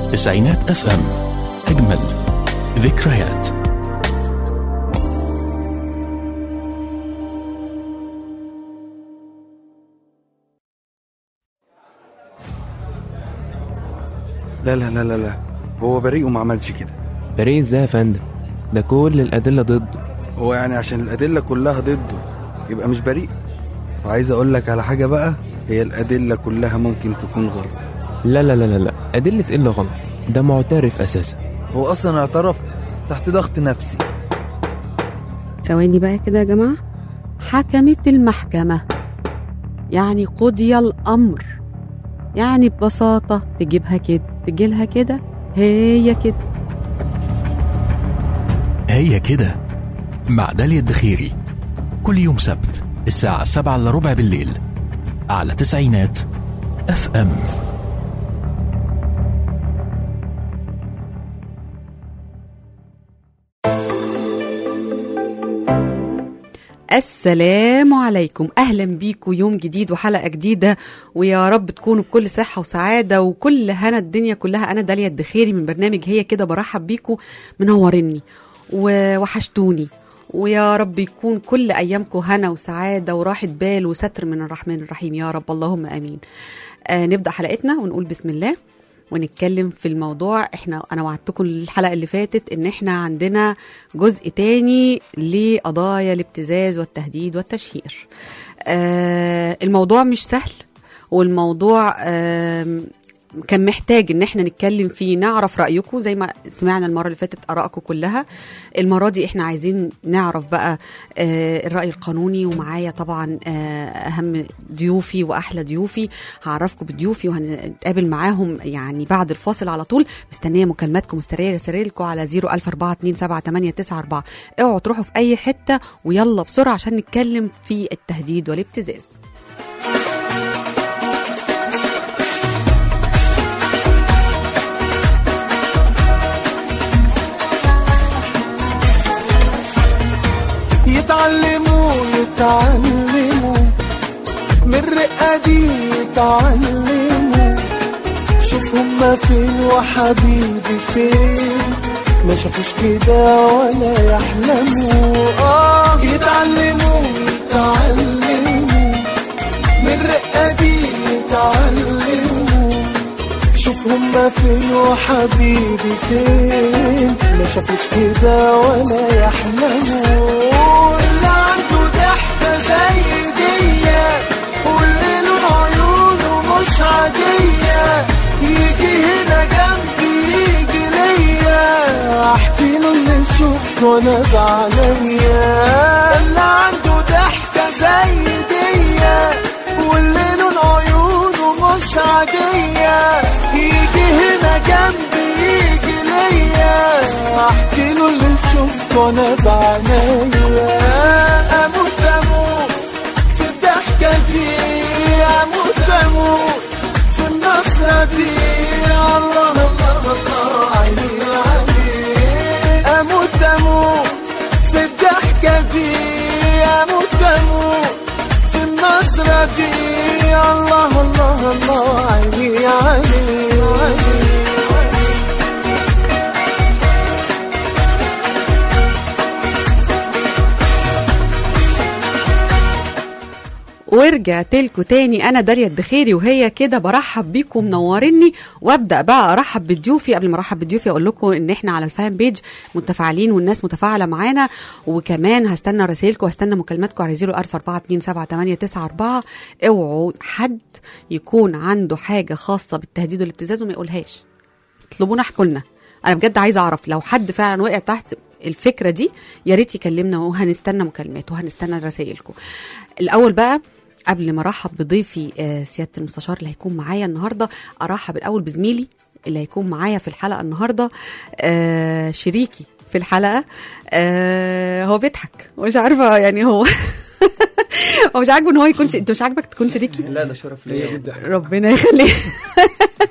تسعينات اف ام اجمل ذكريات لا لا لا لا لا هو بريء وما عملش كده بريء ازاي يا فندم ده كل الأدلة ضده هو يعني عشان الأدلة كلها ضده يبقى مش بريء وعايز أقول لك على حاجة بقى هي الأدلة كلها ممكن تكون غلط لا لا لا لا لا أدلة إيه اللي غلط ده معترف أساسا هو أصلا اعترف تحت ضغط نفسي ثواني بقى كده يا جماعة حكمت المحكمة يعني قضي الأمر يعني ببساطة تجيبها كده تجيلها كده هي كده هي كده مع داليا الدخيري كل يوم سبت الساعة سبعة إلا ربع بالليل على تسعينات اف ام السلام عليكم اهلا بيكم يوم جديد وحلقه جديده ويا رب تكونوا بكل صحه وسعاده وكل هنا الدنيا كلها انا داليا الدخيري من برنامج هي كده برحب بيكم منورني ووحشتوني ويا رب يكون كل ايامكم هنا وسعاده وراحه بال وستر من الرحمن الرحيم يا رب اللهم امين آه نبدا حلقتنا ونقول بسم الله ونتكلم في الموضوع احنا انا وعدتكم الحلقه اللي فاتت ان احنا عندنا جزء تاني لقضايا الابتزاز والتهديد والتشهير آه الموضوع مش سهل والموضوع آه كان محتاج ان احنا نتكلم فيه نعرف رايكم زي ما سمعنا المره اللي فاتت ارائكم كلها المره دي احنا عايزين نعرف بقى آه الراي القانوني ومعايا طبعا آه اهم ضيوفي واحلى ضيوفي هعرفكم بضيوفي وهنتقابل معاهم يعني بعد الفاصل على طول مستنيه مكالماتكم مستنيه رسائلكم على 004278994 اوعوا تروحوا في اي حته ويلا بسرعه عشان نتكلم في التهديد والابتزاز يتعلموا يتعلموا من الرقة دي يتعلموا شوف هما فين وحبيبي فين ما شافوش كده ولا يحلموا اه يتعلموا يتعلموا من الرقة دي يتعلموا شوف هما فين وحبيبي فين ما شافوش كده ولا يحلموا اللي عنده ضحكة زي دي واللي لون عيونه مش عادية يجي هنا جنبي يجي ليا احكي له اللي شفته وانا بعينيا اللي عنده ضحكة زي دي واللي لون عيونه مش عادية يجي هنا جنبي يجي ليا احكي له اللي شفته وانا بعينيا اموت اموت في الضحكة دي اموت اموت في النصرة دي الله الله الله عيني عيني اموت اموت في الضحكة دي اموت اموت في النصرة دي الله الله الله عيني عيني عيني ورجعت لكم تاني انا داليا الدخيري وهي كده برحب بيكم منورني وابدا بقى ارحب بضيوفي قبل ما ارحب بضيوفي اقول لكم ان احنا على الفان بيج متفاعلين والناس متفاعله معانا وكمان هستنى رسائلكم وهستنى مكالماتكم على 044278994 اوعوا حد يكون عنده حاجه خاصه بالتهديد والابتزاز وما يقولهاش اطلبونا احكوا لنا انا بجد عايزه اعرف لو حد فعلا وقع تحت الفكره دي يا ريت يكلمنا وهنستنى مكالمات وهنستنى رسائلكم الاول بقى قبل ما ارحب بضيفي آه، سياده المستشار اللي هيكون معايا النهارده ارحب الاول بزميلي اللي هيكون معايا في الحلقه النهارده آه، شريكي في الحلقه آه، هو بيضحك ومش عارفه يعني هو هو مش عاجبه ان هو يكون ش... انت مش عاجبك تكون شريكي لا ده شرف ليا جدا ربنا يخليك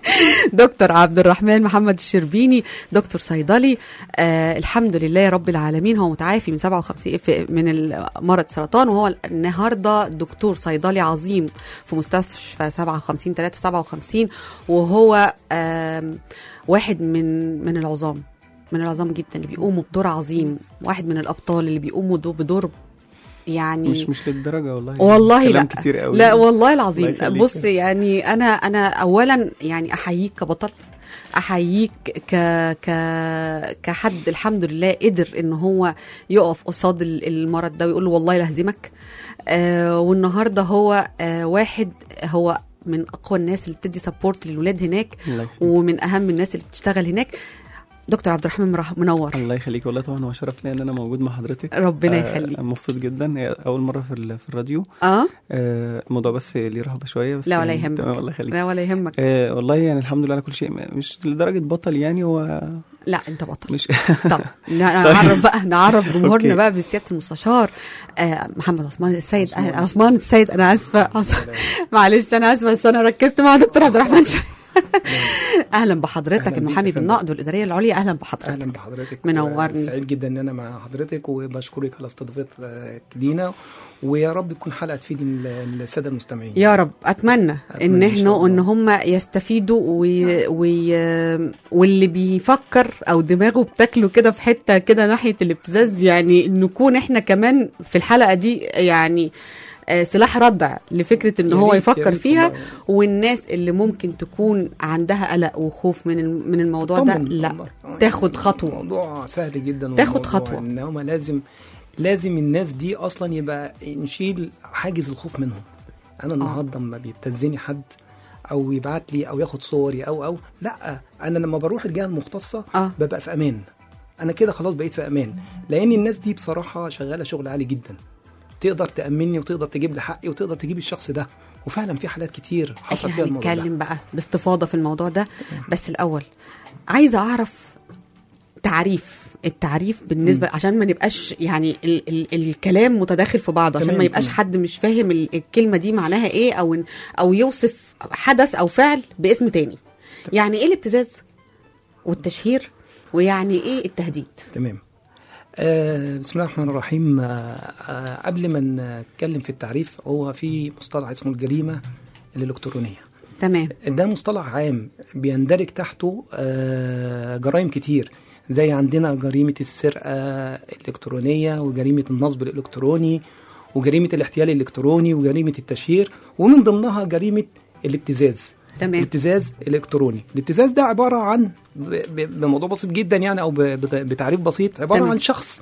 دكتور عبد الرحمن محمد الشربيني دكتور صيدلي آه الحمد لله يا رب العالمين هو متعافي من 57 في- من مرض سرطان وهو النهارده دكتور صيدلي عظيم في مستشفى 57 357 وهو آم، واحد من من العظام من العظام جدا اللي بيقوموا بدور عظيم واحد من الابطال اللي بيقوموا دو- بدور يعني مش مش للدرجه والله والله كلام لا كتير قوي لا والله العظيم الله يخليك. بص يعني انا انا اولا يعني احييك كبطل احييك ك ك كحد الحمد لله قدر ان هو يقف قصاد ال- المرض ده ويقول له والله لا هزمك آه والنهارده هو آه واحد هو من اقوى الناس اللي بتدي سبورت للولاد هناك الله يخليك. ومن اهم الناس اللي بتشتغل هناك دكتور عبد الرحمن مرح- منور الله يخليك والله طبعا هو شرف لي ان انا موجود مع حضرتك ربنا آه، يخليك. مبسوط جدا هي اول مره في ال- في الراديو اه آه، الموضوع بس ليه رهبه شويه بس لا ولا يعني تمام، الله يهمك يخليك لا ولا يهمك آه والله يعني الحمد لله على كل شيء مش لدرجه بطل يعني هو لا انت بطل مش طب نعرف بقى نعرف جمهورنا أوكي. بقى بسياده المستشار آه محمد عثمان السيد عثمان, عثمان السيد انا اسفه عث- معلش انا اسفه بس انا ركزت مع دكتور عبد الرحمن شويه اهلا بحضرتك أهلاً بيك المحامي يا فندم. بالنقد والاداريه العليا اهلا بحضرتك اهلا بحضرتك منورني. سعيد جدا ان انا مع حضرتك وبشكرك على استضافتك لينا ويا رب تكون حلقه تفيد ال- الساده المستمعين يا رب اتمنى ان أتمنى إن شاء احنا الله. ان هم يستفيدوا وي وي واللي بيفكر او دماغه بتاكله كده في حته كده ناحيه الابتزاز يعني نكون احنا كمان في الحلقه دي يعني آه، سلاح ردع لفكره ان يا هو ريت- يا يفكر ريت فيها والله. والناس اللي ممكن تكون عندها قلق وخوف من الم- من الموضوع ده طمن لا والله. آه، تاخد يعني خطوه الموضوع سهل جدا تاخد والموضوع خطوة. ان هم لازم لازم الناس دي اصلا يبقى نشيل حاجز الخوف منهم انا النهارده لما بيبتزني حد او يبعت لي او ياخد صوري او او لا انا لما بروح الجهه المختصه اه ببقى في امان انا كده خلاص بقيت في امان لان الناس دي بصراحه شغاله شغل عالي جدا تقدر تامني وتقدر تجيب لي حقي وتقدر تجيب الشخص ده وفعلا في حالات كتير حصل فيها احنا الموضوع ده هنتكلم بقى باستفاضه في الموضوع ده بس الاول عايزه اعرف تعريف التعريف بالنسبه م. عشان ما نبقاش يعني ال ال الكلام متداخل في بعضه عشان تمام، ما يبقاش تمام. حد مش فاهم ال- الكلمه دي معناها ايه او إن- او يوصف حدث او فعل باسم تاني يعني ايه الابتزاز والتشهير ويعني ايه التهديد تمام آه بسم الله الرحمن الرحيم آه آه قبل ما نتكلم في التعريف هو في مصطلح اسمه الجريمه الالكترونيه تمام ده مصطلح عام بيندرج تحته آه جرائم كتير زي عندنا جريمة السرقة الإلكترونية وجريمة النصب الإلكتروني وجريمة الاحتيال الإلكتروني وجريمة التشهير ومن ضمنها جريمة الابتزاز تمام الابتزاز الالكتروني الابتزاز ده عباره عن ب- ب- بموضوع بسيط جدا يعني او ب- بت- بتعريف بسيط عباره تمام. عن شخص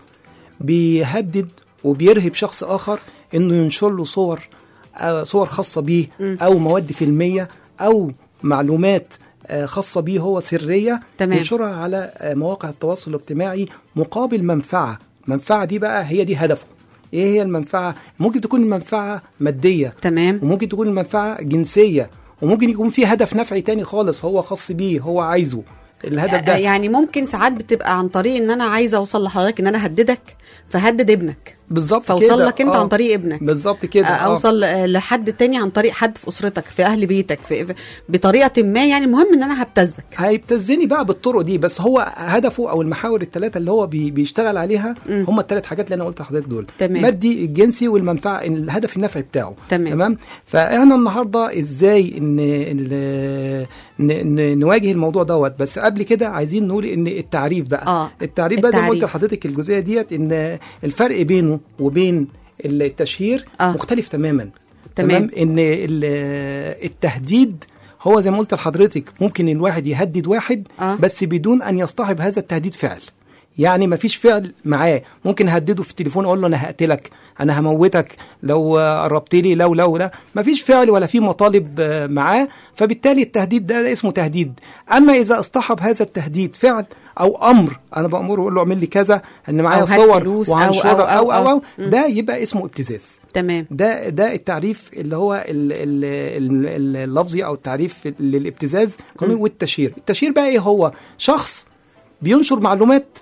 بيهدد وبيرهب شخص اخر انه ينشر له صور آه، صور خاصه بيه مم. او مواد فيلميه او معلومات آه، خاصه بيه هو سريه تمام. ينشرها على آه، مواقع التواصل الاجتماعي مقابل منفعه المنفعه دي بقى هي دي هدفه ايه هي المنفعه ممكن تكون المنفعه ماديه تمام وممكن تكون المنفعه جنسيه وممكن يكون في هدف نفعي تاني خالص هو خاص بيه هو عايزه الهدف آه، ده يعني ممكن ساعات بتبقى عن طريق ان انا عايزه اوصل لحضرتك ان انا هددك فهدد ابنك بالظبط فاوصل كده. لك انت آه. عن طريق ابنك بالظبط كده آه، آه. اوصل آه، لحد تاني عن طريق حد في اسرتك في اهل بيتك في في- بطريقه ما يعني المهم ان انا هبتزك هيبتزني بقى بالطرق دي بس هو هدفه او المحاور الثلاثه اللي هو بي بيشتغل عليها مم. هم الثلاث حاجات اللي انا قلت لحضرتك دول تمام. مادي الجنسي والمنفعه الهدف النفعي بتاعه تمام. تمام فاحنا النهارده ازاي ان ن- ن- نواجه الموضوع دوت بس قبل كده عايزين نقول ان التعريف بقى آه، التعريف بقى زي ما قلت التعريف. لحضرتك الجزئيه ديت ان الفرق بينه وبين التشهير آه. مختلف تماما تمام. ان ال- التهديد هو زي ما قلت لحضرتك ممكن الواحد يهدد واحد آه. بس بدون ان يصطحب هذا التهديد فعل يعني ما فيش فعل معاه ممكن اهدده في التليفون اقول له انا هقتلك انا هموتك لو آه، قربت لي لو لو لا ما فيش فعل ولا في مطالب آه، معاه فبالتالي التهديد ده, ده اسمه تهديد اما اذا اصطحب هذا التهديد فعل او امر انا بامره اقول له اعمل لي كذا ان معايا أو هات صور فلوس أو- وهنشرها أو- أو, أو- أو, أو, مم. ده يبقى اسمه ابتزاز تمام ده ده التعريف اللي هو ال- ال- ال- اللفظي او التعريف للابتزاز قانوني مم. والتشهير التشهير بقى ايه هو شخص بينشر معلومات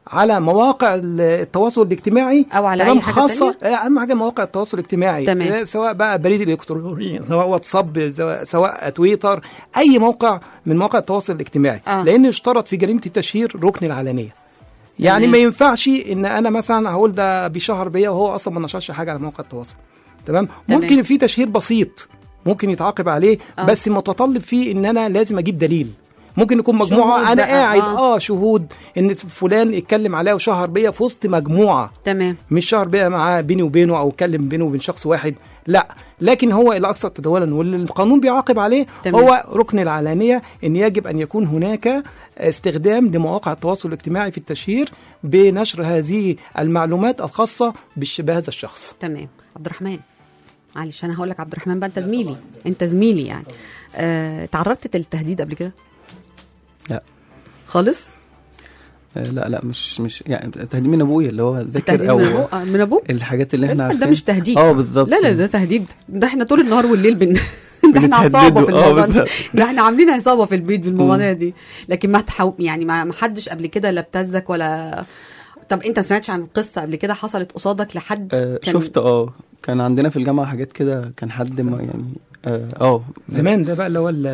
على مواقع ال- التواصل الاجتماعي أو على تمام؟ أي حاجة خاصه آه، اهم حاجه مواقع التواصل الاجتماعي تمام. آه، سواء بقى بريد الالكتروني سواء واتساب سواء- سواء تويتر اي موقع من مواقع التواصل الاجتماعي آه. لان اشترط في جريمه التشهير ركن العلانيه يعني تمام. ما ينفعش ان انا مثلا هقول ده بيشهر بيا وهو اصلا ما نشرش حاجه على مواقع التواصل تمام تمام. ممكن في تشهير بسيط ممكن يتعاقب عليه آه. آه. بس متطلب فيه ان انا لازم اجيب دليل ممكن يكون مجموعه شهود انا بقى، قاعد آه. اه. اه شهود ان فلان اتكلم عليا وشهر بيا في وسط مجموعه تمام مش شهر بيا معاه بيني وبينه او اتكلم بينه وبين شخص واحد لا لكن هو الاكثر تداولا واللي القانون بيعاقب عليه تمام. هو ركن العلانيه ان يجب ان يكون هناك استخدام لمواقع التواصل الاجتماعي في التشهير بنشر هذه المعلومات الخاصه بالش- بهذا الشخص تمام عبد الرحمن معلش انا هقول لك عبد الرحمن بقى انت زميلي انت زميلي يعني آه، تعرضت للتهديد قبل كده لا. خالص آه، لا لا مش مش يعني تهديد من ابويا اللي هو تهديد ذاكر او من ابوك آه، من ابوك الحاجات اللي احنا لا، ده عارفينها مش تهديد اه بالظبط لا لا ده تهديد ده احنا طول النهار والليل بن ده احنا بنتهددوا، عصابه في آه، الموضوع ده بالظبط. ده احنا عاملين عصابه في البيت بالمواضيع دي لكن ما تحاول يعني ما ما حدش قبل كده لا ابتزك ولا طب انت ما سمعتش عن قصه قبل كده حصلت قصادك لحد آه كان- شفت اه كان عندنا في الجامعه حاجات كده كان حد ما يعني اه اه زمان ده بقى اللي هو ال-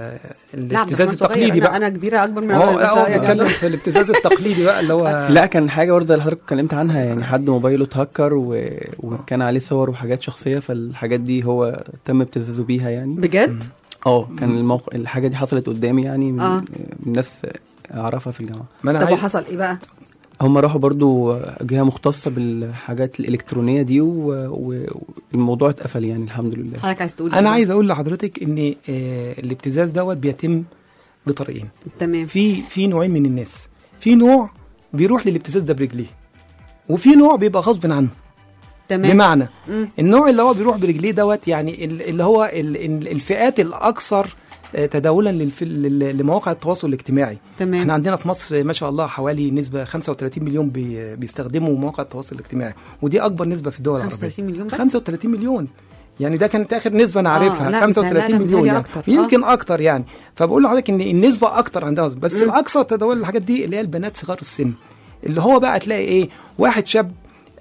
لا عبد الابتزاز الرحمن صغير التقليدي انا, بقى انا كبيره اكبر من هو أبويا، بس اه يعني بيتكلم في الابتزاز التقليدي بقى اللي هو لا كان حاجه برضه اللي حضرتك اتكلمت عنها يعني حد موبايله اتهكر و... وكان عليه صور وحاجات شخصيه فالحاجات دي هو تم ابتزازه بيها يعني بجد اه كان الموقع الحاجه دي حصلت قدامي يعني من, آه. من ناس اعرفها في الجامعه ما انا طب عايز وحصل ايه بقى هم راحوا برضو جهه مختصه بالحاجات الالكترونيه دي و- و- والموضوع اتقفل يعني الحمد لله حضرتك عايز تقول إيه انا بقى؟ عايز اقول لحضرتك ان آه، الابتزاز دوت بيتم بطريقين تمام في في نوعين من الناس في نوع بيروح للابتزاز ده برجليه وفي نوع بيبقى غصب عنه تمام بمعنى مم. النوع اللي هو بيروح برجليه دوت يعني ال- اللي هو ال- ال- الفئات الاكثر آه، تداولا للف- لل- لمواقع التواصل الاجتماعي تمام احنا عندنا في مصر ما شاء الله حوالي نسبه 35 مليون بي بيستخدموا مواقع التواصل الاجتماعي ودي اكبر نسبه في الدول العربيه 35 مليون بس 35 مليون يعني ده كانت اخر نسبه انا آه، عارفها لا، لا، 35 لا، مليون بيتهيألي يعني أكتر، آه. يمكن اكتر يعني فبقول لحضرتك ان النسبه اكتر عندنا بس مم. الاكثر تداول الحاجات دي اللي هي البنات صغار السن اللي هو بقى تلاقي ايه واحد شاب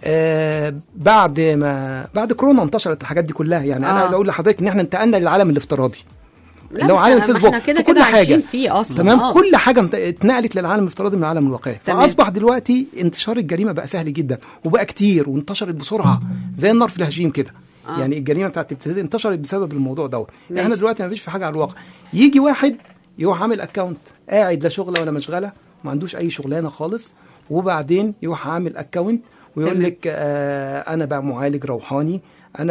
آه بعد ما بعد كورونا انتشرت الحاجات دي كلها يعني انا آه. عايز اقول لحضرتك ان احنا انتقلنا للعالم الافتراضي لا، اللي هو ما عالم احنا- ما الفيسبوك احنا كده في كل كده حاجة. عايشين فيه اصلا تمام آه. كل حاجه انت- اتنقلت للعالم الافتراضي من العالم الواقعي تمام. فاصبح دلوقتي انتشار الجريمه بقى سهل جدا وبقى كتير وانتشرت بسرعه زي النار في الهشيم كده آه. يعني الجريمه بتاعت الابتزاز انتشرت بسبب الموضوع دوت ماشي. احنا دلوقتي ما فيش في حاجه على الواقع يجي واحد يروح عامل اكونت قاعد لا شغله ولا مشغله ما عندوش اي شغلانه خالص وبعدين يروح عامل اكونت ويقول تمام. لك آه انا بقى معالج روحاني انا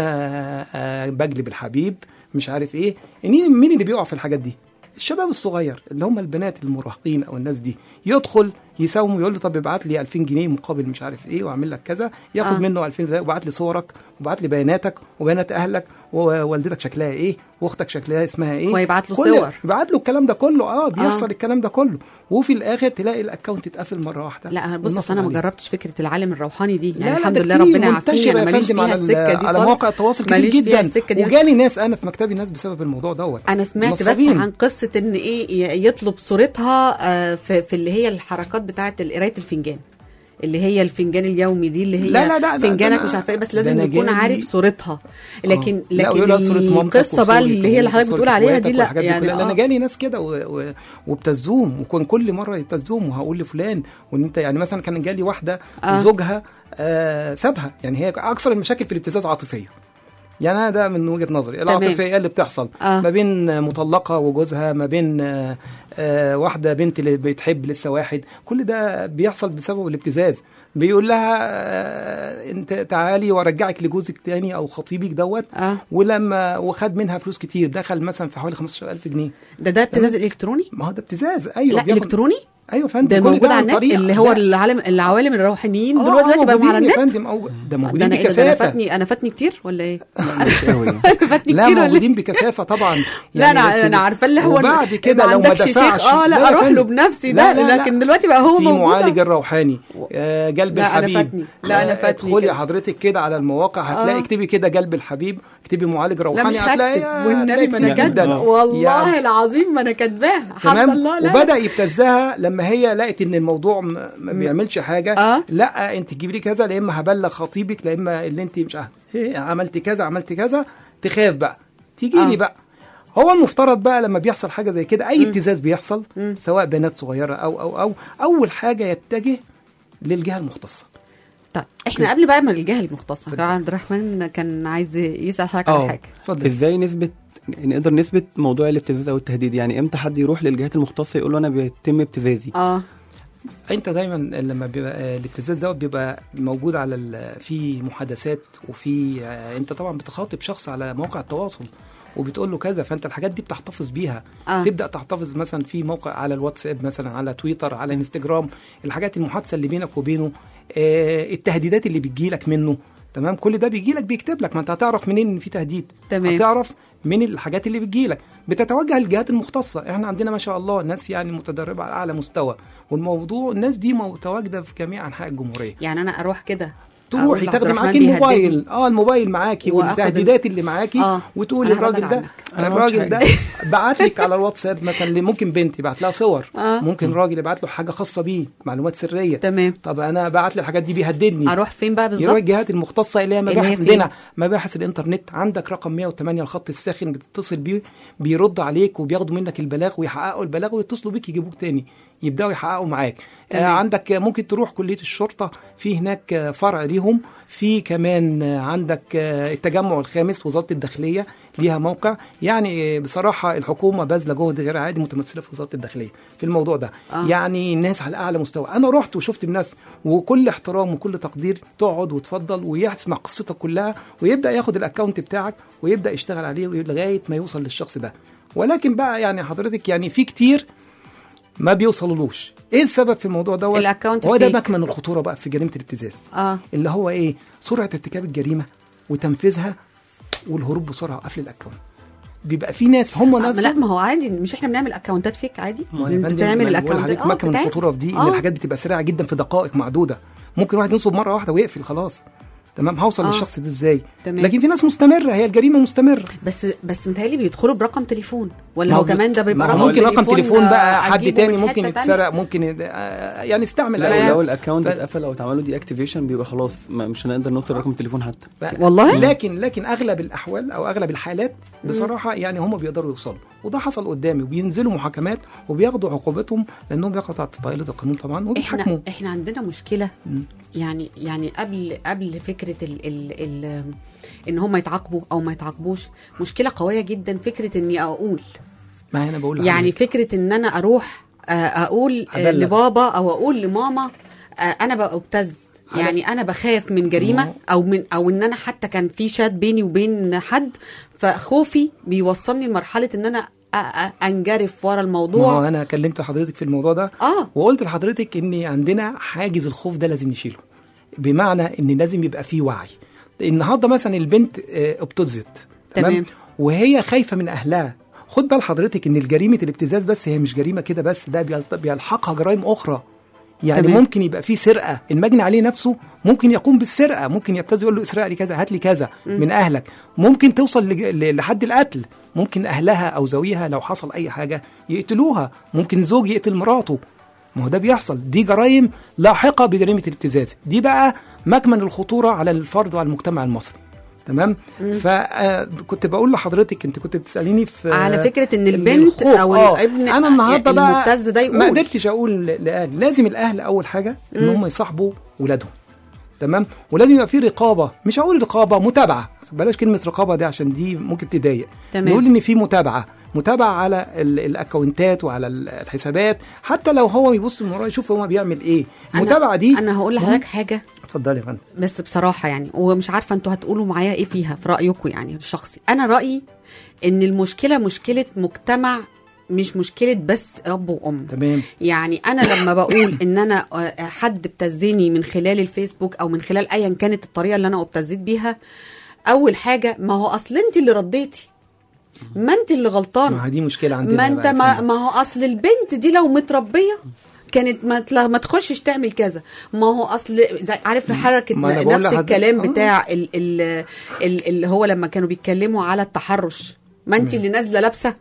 آه بجلب الحبيب مش عارف ايه مين مين اللي بيقع في الحاجات دي الشباب الصغير اللي هم البنات المراهقين او الناس دي يدخل يساوم ويقول له طب ابعت لي 2000 جنيه مقابل مش عارف ايه واعمل لك كذا ياخد آه. آه. منه 2000 جنيه وبعت لي صورك وبعت لي بياناتك وبيانات اهلك ووالدتك شكلها ايه واختك شكلها اسمها ايه ويبعت له كل- صور. يبعت له الكلام ده كله اه بيحصل آه. آه. الكلام ده كله وفي الاخر تلاقي الاكونت اتقفل مره واحده لا بص والنصب أصل انا ما عليه. جربتش فكره العالم الروحاني دي لا يعني لا الحمد ده لله كتير ربنا يعافيني منتشر انا يا ماليش فندم فيها على ال- السكه دي على خالص. مواقع التواصل كتير ماليش فيها جدا السكه دي بس وجالي ناس انا في مكتبي ناس بسبب الموضوع دوت انا سمعت بس نصابين. عن قصه ان ايه ي- يطلب صورتها آه، في, في اللي هي الحركات بتاعه قرايه الفنجان اللي هي الفنجان اليومي دي اللي هي لا، لا، لا، ده فنجانك أنا- مش عارفه ايه بس ده لازم أنا يكون جالي- عارف صورتها لكن لا، لكن ويقول لك صورة مامتك القصه بقى وصورة اللي هي اللي حضرتك وصورة بتقول عليها دي إخواتك لا والحاجات دي يعني كلها. انا آه. جالي ناس كده و... و... وبتزوم وكان كل مره يبتزوم وهقول لفلان وان انت يعني مثلا كان جالي واحده آه. آه. زوجها آه سابها يعني هي اكثر المشاكل في الابتزاز عاطفيه يعني انا ده من وجهه نظري تمام. العاطفيه اللي بتحصل آه. ما بين مطلقه وجوزها ما بين آه آه واحده بنت اللي بتحب لسه واحد كل ده بيحصل بسبب الابتزاز بيقول لها آه انت تعالي وارجعك لجوزك تاني او خطيبك دوت اه ولما وخد منها فلوس كتير دخل مثلا في حوالي 15000 جنيه ده ده ابتزاز الكتروني ما هو ده ابتزاز ايوه لا بياخد- الكتروني ايوه يا فندم ده كل موجود عن على النت طريق- اللي هو لا. العالم العوالم الروحانيين آه، دلوقتي دلوقتي بقوا على موجودين يا النت فندم أو ده ده موجودين انا ايه ده, ده انا بكثافه فاتني انا فاتني كتير ولا ايه؟ مش قوي يعني. انا فاتني لا كتير ولا موجودين ايه؟ بكثافه طبعا لا انا لكن- انا عارفه اللي هو وبعد كده ما لو ما عندكش دفعش شيخ اه لا يا اروح له فندم. بنفسي لا، ده لا، لا. لكن دلوقتي بقى هو في موجود معالج الروحاني آه قلب لا، أنا الحبيب فاتني. لا، أنا آه، فاتني ادخلي كده. حضرتك كده على المواقع هتلاقي آه. اكتبي كده قلب الحبيب اكتبي معالج لا روحاني مش هتلاقي هكتب والنبي ما انا كتير كاتبه جدا. والله يعني العظيم ما انا كاتباها حد تمام الله لا وبدا يبتزها لما لما هي لقت ان الموضوع م- ما بيعملش حاجه آه. لا انت تجيبي لي كذا لا اما هبلغ خطيبك لا اما اللي انت مش عارف ايه عملت كذا عملت كذا تخاف بقى تيجي آه. لي بقى هو المفترض بقى لما بيحصل حاجه زي كده اي ابتزاز بيحصل سواء بنات صغيره او او او اول حاجه يتجه للجهه المختصه طيب احنا قبل بقى ما الجهه المختصه كان عبد الرحمن كان عايز يسال حضرتك على اه حاجه اتفضل ازاي نثبت نقدر نثبت موضوع الابتزاز او التهديد يعني امتى حد يروح للجهات المختصه يقول له انا بيتم ابتزازي اه انت دايما لما بيبقى الابتزاز دوت بيبقى موجود على ال- في محادثات وفي آه، انت طبعا بتخاطب شخص على مواقع التواصل وبتقول له كذا فانت الحاجات دي بتحتفظ بيها آه. تبدا تحتفظ مثلا في موقع على الواتساب مثلا على تويتر على انستجرام الحاجات المحادثه اللي بينك وبينه آه، التهديدات اللي بتجيلك منه تمام كل ده بيجي لك بيكتب لك ما انت هتعرف منين ان في تهديد تمام. هتعرف من الحاجات اللي بتجيلك بتتوجه للجهات المختصه احنا عندنا ما شاء الله ناس يعني متدربه على اعلى مستوى والموضوع الناس دي متواجده في جميع انحاء الجمهوريه يعني انا اروح كده أقول تروحي لعبد تاخدي الرحمن معاكي بيهددني. الموبايل اه الموبايل معاكي وآخد والتهديدات اللي معاكي آه. وتقولي أنا الراجل هبلغ ده عنك. أنا ما قلتش الراجل ده حاجة. بعت لك على الواتساب مثلا اللي ممكن بنت يبعت لها صور آه. ممكن راجل يبعت له حاجه خاصه بيه معلومات سريه تمام طب انا بعت لي الحاجات دي بيهددني اروح فين بقى يروح بالظبط الجهات المختصه اللي هي اللي مباحث هي فين؟ عندنا مباحث الانترنت عندك رقم 108 الخط الساخن بتتصل بيه بيرد عليك وبياخدوا منك البلاغ ويحققوا البلاغ ويتصلوا بيك يجيبوك تاني يبداوا يحققوا معاك آه تمام. عندك ممكن تروح كليه الشرطه في هناك آه، فرع ليهم في كمان آه، عندك آه، التجمع الخامس وزاره الداخليه ليها موقع يعني آه، بصراحه الحكومه باذله جهد غير عادي متمثله في وزاره الداخليه في الموضوع ده آه. يعني الناس على اعلى مستوى انا رحت وشفت الناس وكل احترام وكل تقدير تقعد وتفضل ويسمع قصتك كلها ويبدا ياخد الاكونت بتاعك ويبدا يشتغل عليه لغايه ما يوصل للشخص ده ولكن بقى يعني حضرتك يعني في كتير ما بيوصلولوش ايه السبب في الموضوع دوت الأكاونت هو ده فيك. مكمن الخطوره بقى في جريمه الابتزاز اه اللي هو ايه سرعه ارتكاب الجريمه وتنفيذها والهروب بسرعه وقفل الاكونت بيبقى في ناس هم آه، ما لا نفسهم ما هو عادي مش احنا بنعمل اكونتات فيك عادي ما يا انت فندم، تعمل ما أنا بقول الاكونت عليك آه، مكمن بتعمل. الخطوره في دي ان آه. الحاجات دي تبقى سريعه جدا في دقائق معدوده ممكن واحد ينصب مره واحده ويقفل خلاص تمام هوصل آه. للشخص ده ازاي تمام. لكن في ناس مستمره هي الجريمه مستمره بس بس متهيألي بيدخلوا برقم تليفون ولا ما هو بي- كمان ده بيبقى ما هو رقم ممكن رقم تليفون آه، بقى حد أجيبه تاني من ممكن حتة يتسرق تانية؟ ممكن يد- آه، يعني استعمل لا أدوات. لو الاكونت ف- اتقفل او اتعمل له دي اكتيفيشن بيبقى خلاص ما مش هنقدر نوصل رقم التليفون حتى ف- والله؟ لكن لكن اغلب الاحوال او اغلب الحالات بصراحه يعني هم بيقدروا يوصلوا وده حصل قدامي وبينزلوا محاكمات وبياخدوا عقوبتهم لانهم بيقعوا تحت طائله القانون طبعا وبيتحاكموا احنا احنا عندنا مشكله مم. يعني يعني قبل قبل فكره ال ال ال ان هم يتعاقبوا او ما يتعاقبوش مشكله قويه جدا فكره اني اقول ما انا بقول يعني لحضرتك. فكره ان انا اروح آه، اقول آه، أبلغ. لبابا او اقول لماما آه، انا ببتز يعني انا بخاف من جريمه او من او ان انا حتى كان في شات بيني وبين حد فخوفي بيوصلني لمرحله ان انا أ- أ- انجرف ورا ما هو الموضوع انا كلمت حضرتك في الموضوع ده اه وقلت لحضرتك ان عندنا حاجز الخوف ده لازم نشيله بمعنى ان لازم يبقى فيه وعي النهارده مثلا البنت آه، ابتزت تمام. وهي خايفه من اهلها خد بال حضرتك ان جريمه الابتزاز بس هي مش جريمه كده بس ده بيلت- بيلحقها جرائم اخرى يعني تمام. تمام. ممكن يبقى في سرقه المجني عليه نفسه ممكن يقوم بالسرقه ممكن يبتز يقول له اسرق لي كذا هات لي كذا من اهلك ممكن توصل لج- ل- لحد القتل ممكن اهلها او زويها لو حصل اي حاجه يقتلوها ممكن زوج يقتل مراته ما هو ده بيحصل دي جرائم لاحقه بجريمه الابتزاز دي بقى مكمن الخطوره على الفرد وعلى المجتمع المصري تمام فكنت بقول لحضرتك انت كنت بتساليني في على فكرة إن ال- البنت الخوف. أو آه. الابن انا النهارده بقى المبتز ده ما يقول. قدرتش اقول لاهلي لازم الاهل اول حاجه ان هم يصاحبوا ولادهم تمام ولازم يبقى في رقابه مش هقول رقابه متابعه بلاش كلمه رقابه دي عشان دي ممكن تضايق تمام. نقول ان في متابعه متابعه على ال- الاكونتات وعلى ال- الحسابات حتى لو هو يبص من وراه يشوف هو بيعمل ايه أنا- المتابعه دي انا هقول لحضرتك حاجه اتفضلي يا فندم بس بصراحه يعني ومش عارفه انتوا هتقولوا معايا ايه فيها في رايكم يعني الشخصي انا رايي ان المشكله مشكله مجتمع مش مشكله بس اب وام تمام يعني انا لما بقول ان انا آه، حد ابتزني من خلال الفيسبوك او من خلال ايا كانت الطريقه اللي انا ابتزيت بيها اول حاجه ما هو اصل انت اللي رديتي ما انت اللي غلطانه ما دي مشكله عندنا ما انت بقى يا ما, فندم. ما هو اصل البنت دي لو متربيه كانت ما تلا- ما تخشش تعمل كذا ما هو اصل زي عارف حركه ما أنا بقول نفس لحضرتك- الكلام آه. بتاع ال ال ال اللي هو لما كانوا بيتكلموا على التحرش ما انت اللي نازله لابسه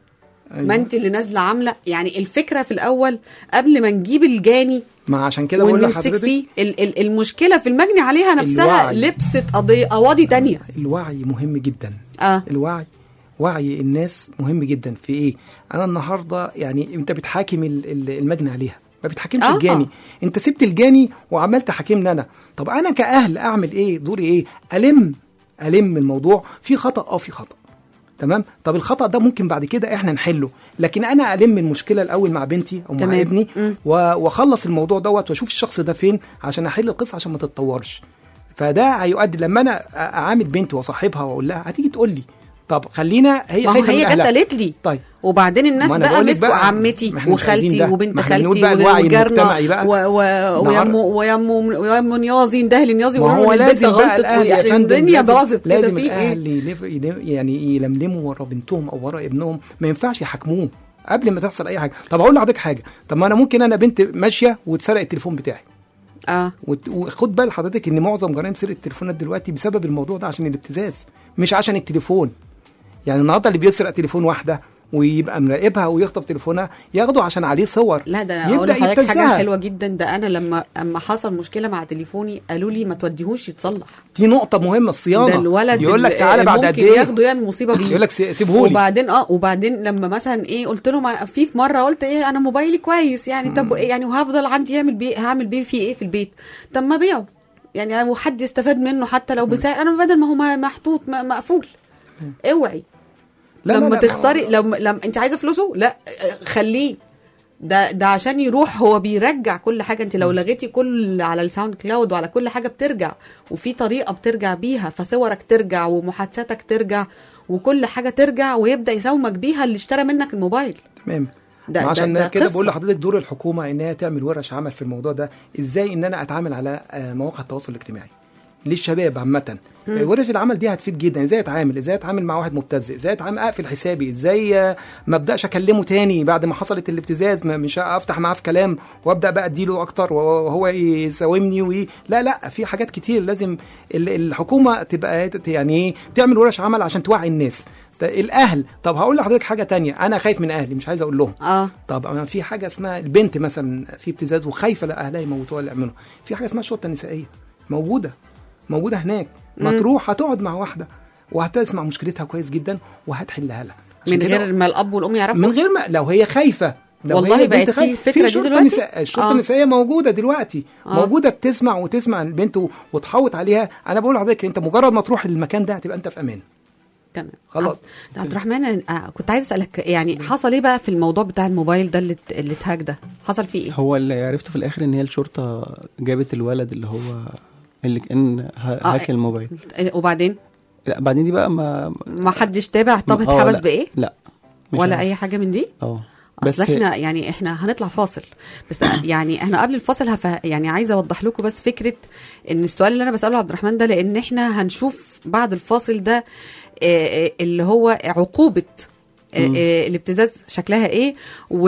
أيوة. ما انت اللي نازله عامله يعني الفكره في الاول قبل ما نجيب الجاني ما عشان كده بقول ونمسك لحضرتك فيه ال- ال- المشكله في المجني عليها نفسها الوعي. لبست قضيه قواضي تانية الوعي مهم جدا اه الوعي وعي الناس مهم جدا في ايه انا النهارده يعني انت بتحاكم ال- ال- المجني عليها ما بتحاكمش آه. الجاني انت سبت الجاني وعمال تحاكمني انا طب انا كاهل اعمل ايه دوري ايه الم الم الموضوع في خطا اه في خطا تمام طب الخطا ده ممكن بعد كده احنا نحله لكن انا الم المشكله الاول مع بنتي او مع تمام. ابني مم. و- واخلص الموضوع دوت واشوف الشخص ده فين عشان احل القصه عشان ما تتطورش فده هيؤدي لما انا أ- اعامل بنتي واصاحبها واقول لها هتيجي تقول لي طب خلينا هي ما هو خايفة هي من جت أهلها. قالت لي طيب وبعدين الناس ما أنا بقى بقول لك مسكوا بقى، عمتي ما إحنا مش عايزين وخالتي ده. وبنت ما إحنا بنقول خالتي بقى الوعي وجارنا المجتمعي بقى. و- و- نعر- ويم ويم ويم نيازي انده لنيازي ما يقولوا هو له البنت لازم بقى غلطت الاهل يا يعني فندم الدنيا لازم- باظت كده لازم في ايه الاهل يلف- يلم- يعني يلملموا ورا بنتهم او ورا ابنهم ما ينفعش يحاكموه قبل ما تحصل اي حاجه طب اقول لحضرتك حاجه طب ما انا ممكن انا بنت ماشيه واتسرق التليفون بتاعي اه وت- وخد بال حضرتك ان معظم جرائم سرقه التليفونات دلوقتي بسبب الموضوع ده عشان الابتزاز مش عشان التليفون يعني النهارده اللي بيسرق تليفون واحده ويبقى مراقبها ويخطف تليفونها ياخده عشان عليه صور لا ده انا يبدأ اقول لحضرتك حاجه يبتزها. حلوه جدا ده انا لما اما حصل مشكله مع تليفوني قالوا لي ما توديهوش يتصلح دي نقطه مهمه الصيانه ده الولد يقول لك ال- تعالى بعد قد ممكن ايه ياخده يعمل مصيبه بيه يقول لك سي- سيبهولي وبعدين اه وبعدين لما مثلا ايه قلت له ما- في في مره قلت ايه انا موبايلي كويس يعني طب إيه يعني وهفضل عندي يعمل بيه هعمل بيه فيه ايه في البيت طب ما بيعه يعني وحد يستفاد منه حتى لو بسعر انا بدل ما هو ما- محطوط م- مقفول اوعي لا، لا، لما لا، تخسري لما لما انت عايزه فلوسه لا آه، خليه ده ده عشان يروح هو بيرجع كل حاجه انت لو لغيتي كل على الساوند كلاود وعلى كل حاجه بترجع وفي طريقه بترجع بيها فصورك ترجع ومحادثاتك ترجع وكل حاجه ترجع ويبدا يساومك بيها اللي اشترى منك الموبايل تمام ده- ما ده- عشان ده كده قصة. بقول لحضرتك دور الحكومه ان هي تعمل ورش عمل في الموضوع ده ازاي ان انا اتعامل على آه، مواقع التواصل الاجتماعي للشباب عامة ورش العمل دي هتفيد جدا ازاي اتعامل ازاي اتعامل مع واحد مبتز ازاي اتعامل اقفل حسابي ازاي آه، ما ابداش اكلمه تاني بعد ما حصلت الابتزاز ما- مش افتح معاه في كلام وابدا بقى اديله اكتر وهو يساومني وي... لا لا في حاجات كتير لازم ال- الحكومه تبقى يعني ايه تعمل ورش عمل عشان توعي الناس ط- الاهل طب هقول لحضرتك حاجه تانية انا خايف من اهلي مش عايز اقول لهم اه طب أنا في حاجه اسمها البنت مثلا في ابتزاز وخايفه لا اهلها يموتوها ولا يعملوا في حاجه اسمها الشرطه النسائيه موجوده موجوده هناك ما تروح هتقعد مع واحده وهتسمع مشكلتها كويس جدا وهتحلها لها عشان من كده- غير ما الاب والام يعرفوا من غير ما لو هي خايفه لو والله هي بقت بنت في خايفة- الفكرة دي شرطة دلوقتي؟ نساء الشرطه آه. النسائيه موجوده دلوقتي آه. موجوده بتسمع وتسمع البنت و- وتحوط عليها انا بقول لحضرتك انت مجرد ما تروح المكان ده هتبقى انت في امان تمام خلاص. عبد- عبد الرحمن أنا- آه، كنت عايز اسالك يعني حصل ايه بقى في الموضوع بتاع الموبايل ده اللي ات- اللي اتهاك ده حصل فيه ايه هو اللي عرفته في الاخر ان هي الشرطه جابت الولد اللي هو اللي كان ه- هاك الموبايل إيه، وبعدين لا بعدين دي بقى ما ما حدش تابع طب آه، اتحبس لا. بايه لا مش ولا عارف. اي حاجه من دي اه اصل احنا يعني احنا هنطلع فاصل بس يعني احنا قبل الفاصل هف... يعني عايزه اوضح لكم بس فكره ان السؤال اللي انا بساله عبد الرحمن ده لان احنا هنشوف بعد الفاصل ده آه، آه، اللي هو عقوبه آه، آه، الابتزاز شكلها ايه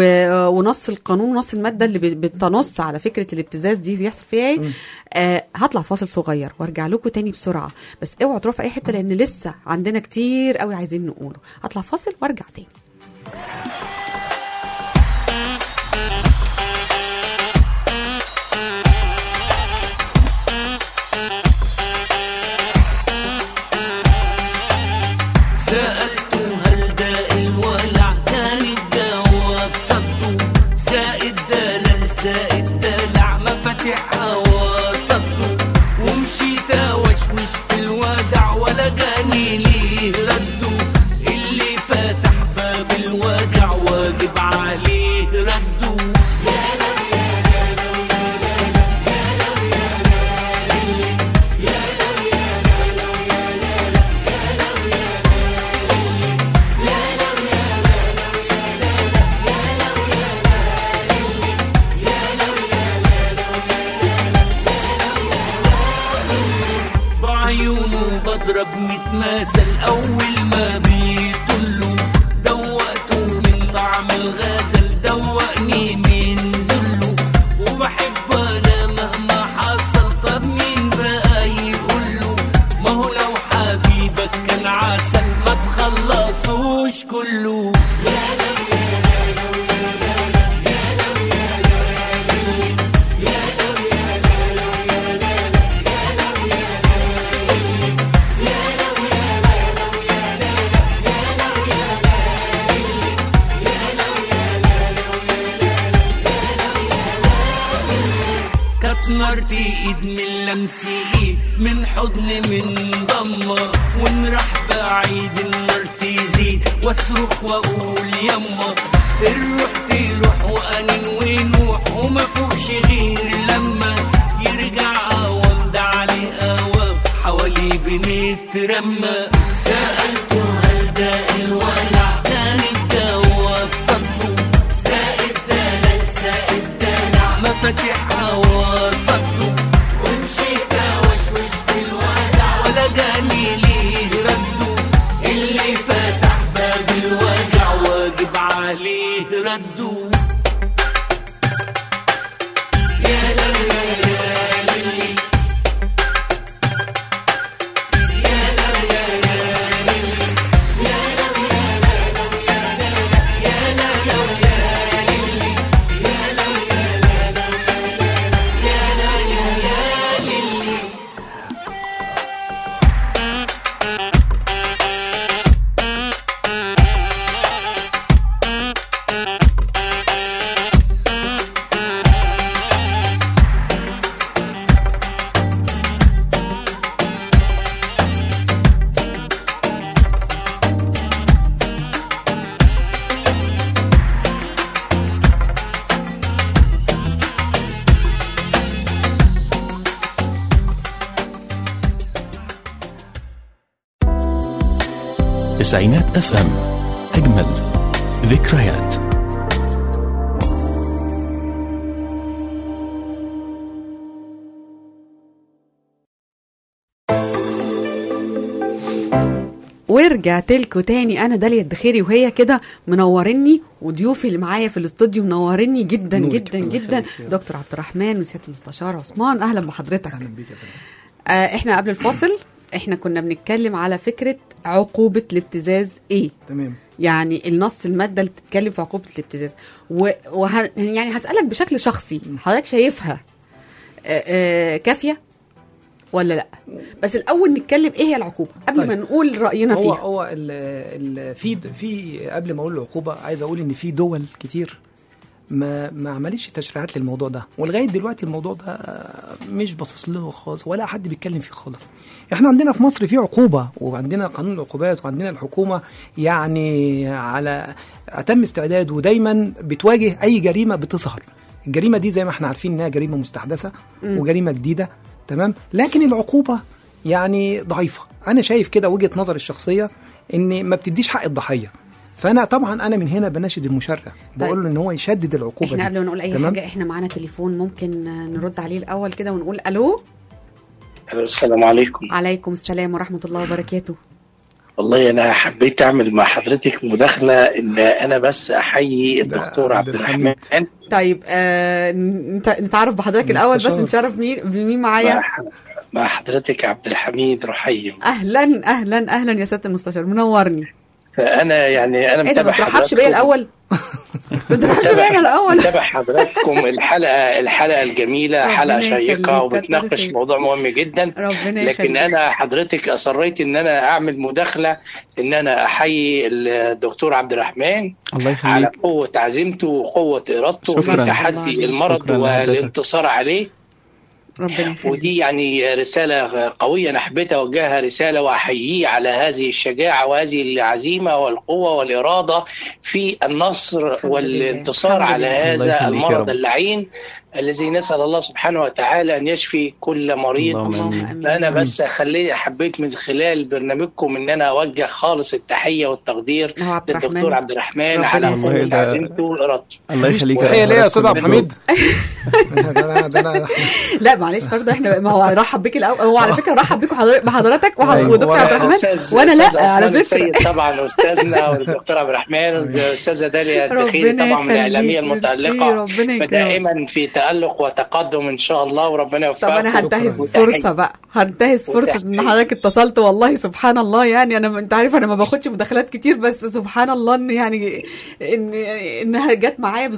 و- ونص القانون ونص الماده اللي بت- بتنص على فكره الابتزاز دي بيحصل فيها ايه آه هطلع فاصل صغير وارجع لكم تاني بسرعه بس اوعوا تروحوا في اي حته لان لسه عندنا كتير قوي عايزين نقوله هطلع فاصل وارجع تاني سألته هل داء الولع كان الدواء تصدوا زائد دلال زائد دلع مفاتيحها وصدوا ومشيت اوشوش في الودع ولا جاني ليه ردوا اللي فتح باب الوجع واجب عليه ردوا بعيونه بضرب متماثل اول ما بيطلوا دوقته من طعم الغزل دوقني من ذله وبحب انا مهما حصل طب مين بقى يقوله ما هو لو حبيبك كان عسل ما تخلصوش كله يا لو نار ايد من لمسي ايد من حضن من ضمة ونروح بعيد النار تزيد واصرخ واقول يما الروح تروح وانين ونوح وما فوقش غير لما يرجع قوام ده عليه قوام حواليه بنترمى سألته هل ده الولع كان الدواء صدره سائد دلال سائد دلع مفاتيح هوا صدره ومشيت وشوش في الودع ولا جاني ليه رده اللي فتح باب الوجع واجب عليه رده يا لا يا يا للي يا لا يا يا للي يا لا يا لا يا لا يا لا يا للي يا لا يا لا يا لا يا للي تسعينات اف ام اجمل ذكريات ورجعت لكم تاني انا داليا الدخيري وهي كده منورني وضيوفي اللي معايا في الاستوديو منورني جدا نورك، جدا الله جدا يخليك يا رب. دكتور عبد الرحمن وسياده المستشار عثمان اهلا بحضرتك اهلا بيك يا فندم آه احنا قبل الفاصل احنا كنا بنتكلم على فكره عقوبه الابتزاز ايه تمام يعني النص الماده اللي بتتكلم في عقوبه الابتزاز و... وه... يعني هسالك بشكل شخصي حضرتك شايفها آه، آه، كافيه ولا لا بس الاول نتكلم ايه هي العقوبه قبل طيب. ما نقول راينا هو فيها هو ال ال في في قبل ما اقول العقوبه عايز اقول ان في دول كتير ما ما عملتش تشريعات للموضوع ده ولغايه دلوقتي الموضوع ده مش باصص له خالص ولا حد بيتكلم فيه خالص احنا عندنا في مصر في عقوبه وعندنا قانون العقوبات وعندنا الحكومه يعني على اتم استعداد ودايما بتواجه اي جريمه بتظهر الجريمه دي زي ما احنا عارفين انها جريمه مستحدثه وجريمه جديده تمام لكن العقوبه يعني ضعيفه انا شايف كده وجهه نظري الشخصيه ان ما بتديش حق الضحيه فانا طبعا انا من هنا بناشد المشرع بقول له ان هو يشدد العقوبه احنا دي. قبل ما نقول اي تمام؟ حاجه احنا معانا تليفون ممكن آه، نرد عليه الاول كده ونقول الو السلام عليكم عليكم السلام ورحمه الله وبركاته والله انا حبيت اعمل مع حضرتك مداخله ان انا بس احيي الدكتور عبد الرحمن طيب آه نت- نتعرف بحضرتك الاول بس مستشار. نتشرف مين بمين معايا مع, مع حضرتك عبد الحميد رحيم اهلا اهلا اهلا يا سياده المستشار منورني فانا يعني انا ايه ده ما متابع ترحبش بيا حضراتكم- الاول ما ترحبش بيا انا الاول متابع حضراتكم الحلقه الحلقه الجميله ربنا حلقه يخليك، شيقه كتر وبتناقش خيرك. موضوع مهم جدا ربنا لكن يخليك انا حضرتك اصريت ان انا اعمل مداخله ان انا احيي الدكتور عبد الرحمن الله على يخليك قوة عزيمته وقوة إرادته في شكراً. تحدي المرض شكراً لحضرتك. والانتصار عليه ربنا يخليك ودي يعني رسالة قوية أنا حبيت أوجهها رسالة وأحييه على هذه الشجاعة وهذه العزيمة والقوة والإرادة في النصر الحمد والانتصار لله. الحمد على لله. الله هذا يخليك يا المرض رب. اللعين الذي نسأل الله سبحانه وتعالى أن يشفي كل مريض اللهم اللهم آمين. امين فأنا بس خلي حبيت من خلال برنامجكم إن أنا أوجه خالص التحية والتقدير هو عبد للدكتور الرحمن عبد الرحمن ربنا على يخليك. قوة ده- عزيمته وإرادته الله يخليك تحيه ليا يا استاذ عبد كلنا. الحميد ده أنا- ده أنا- لا معلش برضه احنا ما هو رحب بيك الاول هو على فكره رحب بيك وحضر- بحضرتك وح- أيوة. ودكتور عبد الرحمن الأستاذ- وانا الأستاذ لا على عثمان فكره السيد طبعا استاذنا والدكتور عبد الرحمن والاستاذه داليا الدخيلي ربنا طبعا من الاعلاميه يخليك. المتالقه ميرسي، ربنا يكرمك. فدائما في تالق وتقدم ان شاء الله وربنا طب يوفقكم انا هنتهز وتحية. فرصه بقى هنتهز فرصه ان وتحية. حضرتك اتصلت والله سبحان الله يعني انا انت عارف انا ما باخدش مداخلات كتير بس سبحان الله ان يعني ان انها جت معايا بالصدفه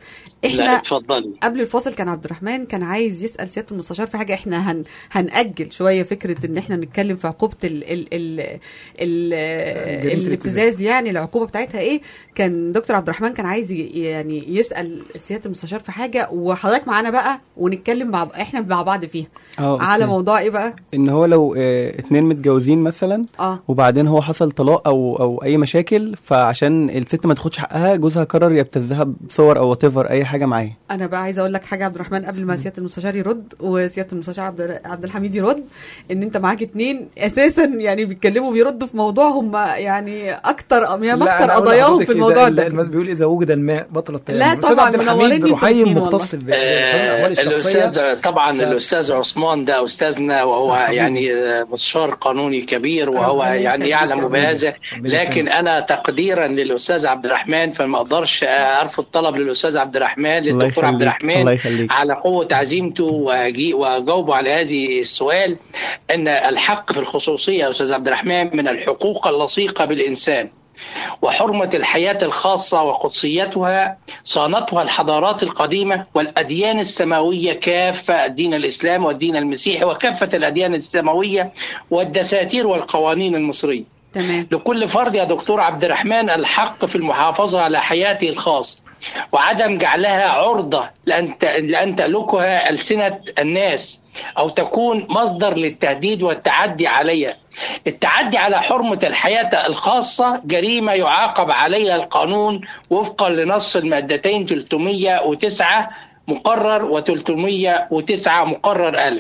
لا احنا اتفضلي قبل الفاصل كان عبد الرحمن كان عايز يسال سياده المستشار في حاجه احنا هن هنأجل شويه فكره ان احنا نتكلم في عقوبه ال ال ال ال جريمة الابتزاز يعني العقوبه بتاعتها ايه كان دكتور عبد الرحمن كان عايز ي- يعني يسال سياده المستشار في حاجه وحضرتك معانا بقى ونتكلم مع احنا مع بعض فيها اه على أوكي. موضوع ايه بقى ان هو لو آه، اتنين متجوزين مثلا اه وبعدين هو حصل طلاق او او اي مشاكل فعشان الست ما تاخدش حقها جوزها قرر يبتزها بصور او وات اي حاجه معاه انا بقى عايزه اقول لك حاجه عبد الرحمن قبل ما سياده المستشار يرد وسياده المستشار عبد عبد الحميد يرد ان انت معاك اتنين اساسا يعني بيتكلموا بيردوا في موضوع هم يعني اكتر يعني لا، أنا اكتر أقول قضاياهم لحضرتك في إذا- الموضوع لا، ده المثل بيقول اذا وجد الماء بطل التيمم لا الأستاذ طبعاً، عبد الحميد منوريني انتوا رحيم الاتنين مختص والله. ب- بالأحوال الشخصية الاستاذ طبعا ف- الاستاذ عثمان ده استاذنا وهو حبيبي. يعني آه، مستشار قانوني كبير وهو ربنا يعني يخليك يعلم يا بهذا ربنا لكن يخليك. انا تقديرا للاستاذ عبد الرحمن فما اقدرش ارفض طلب للاستاذ عبد الرحمن الله للدكتور عبد يخليك الله الرحمن يخليك على قوة عزيمته وأجي- وأجاوبه على هذه السؤال أن الحق في الخصوصية يا أستاذ عبد الرحمن من الحقوق اللصيقة بالإنسان وحرمة الحياة الخاصة وقدسيتها صانتها الحضارات القديمة والأديان السماوية كافة الدين الإسلام والدين المسيحي وكافة الأديان السماوية والدساتير والقوانين المصرية تمام لكل فرد يا دكتور عبد الرحمن الحق في المحافظة على حياته الخاصة وعدم جعلها عرضة لأن ت- لأن تألكها ألسنة الناس أو تكون مصدر للتهديد والتعدي عليها التعدي على حرمة الحياة الخاصة جريمة يعاقب عليها القانون وفقا لنص المادتين 309 مقرر و309 مقرر ألف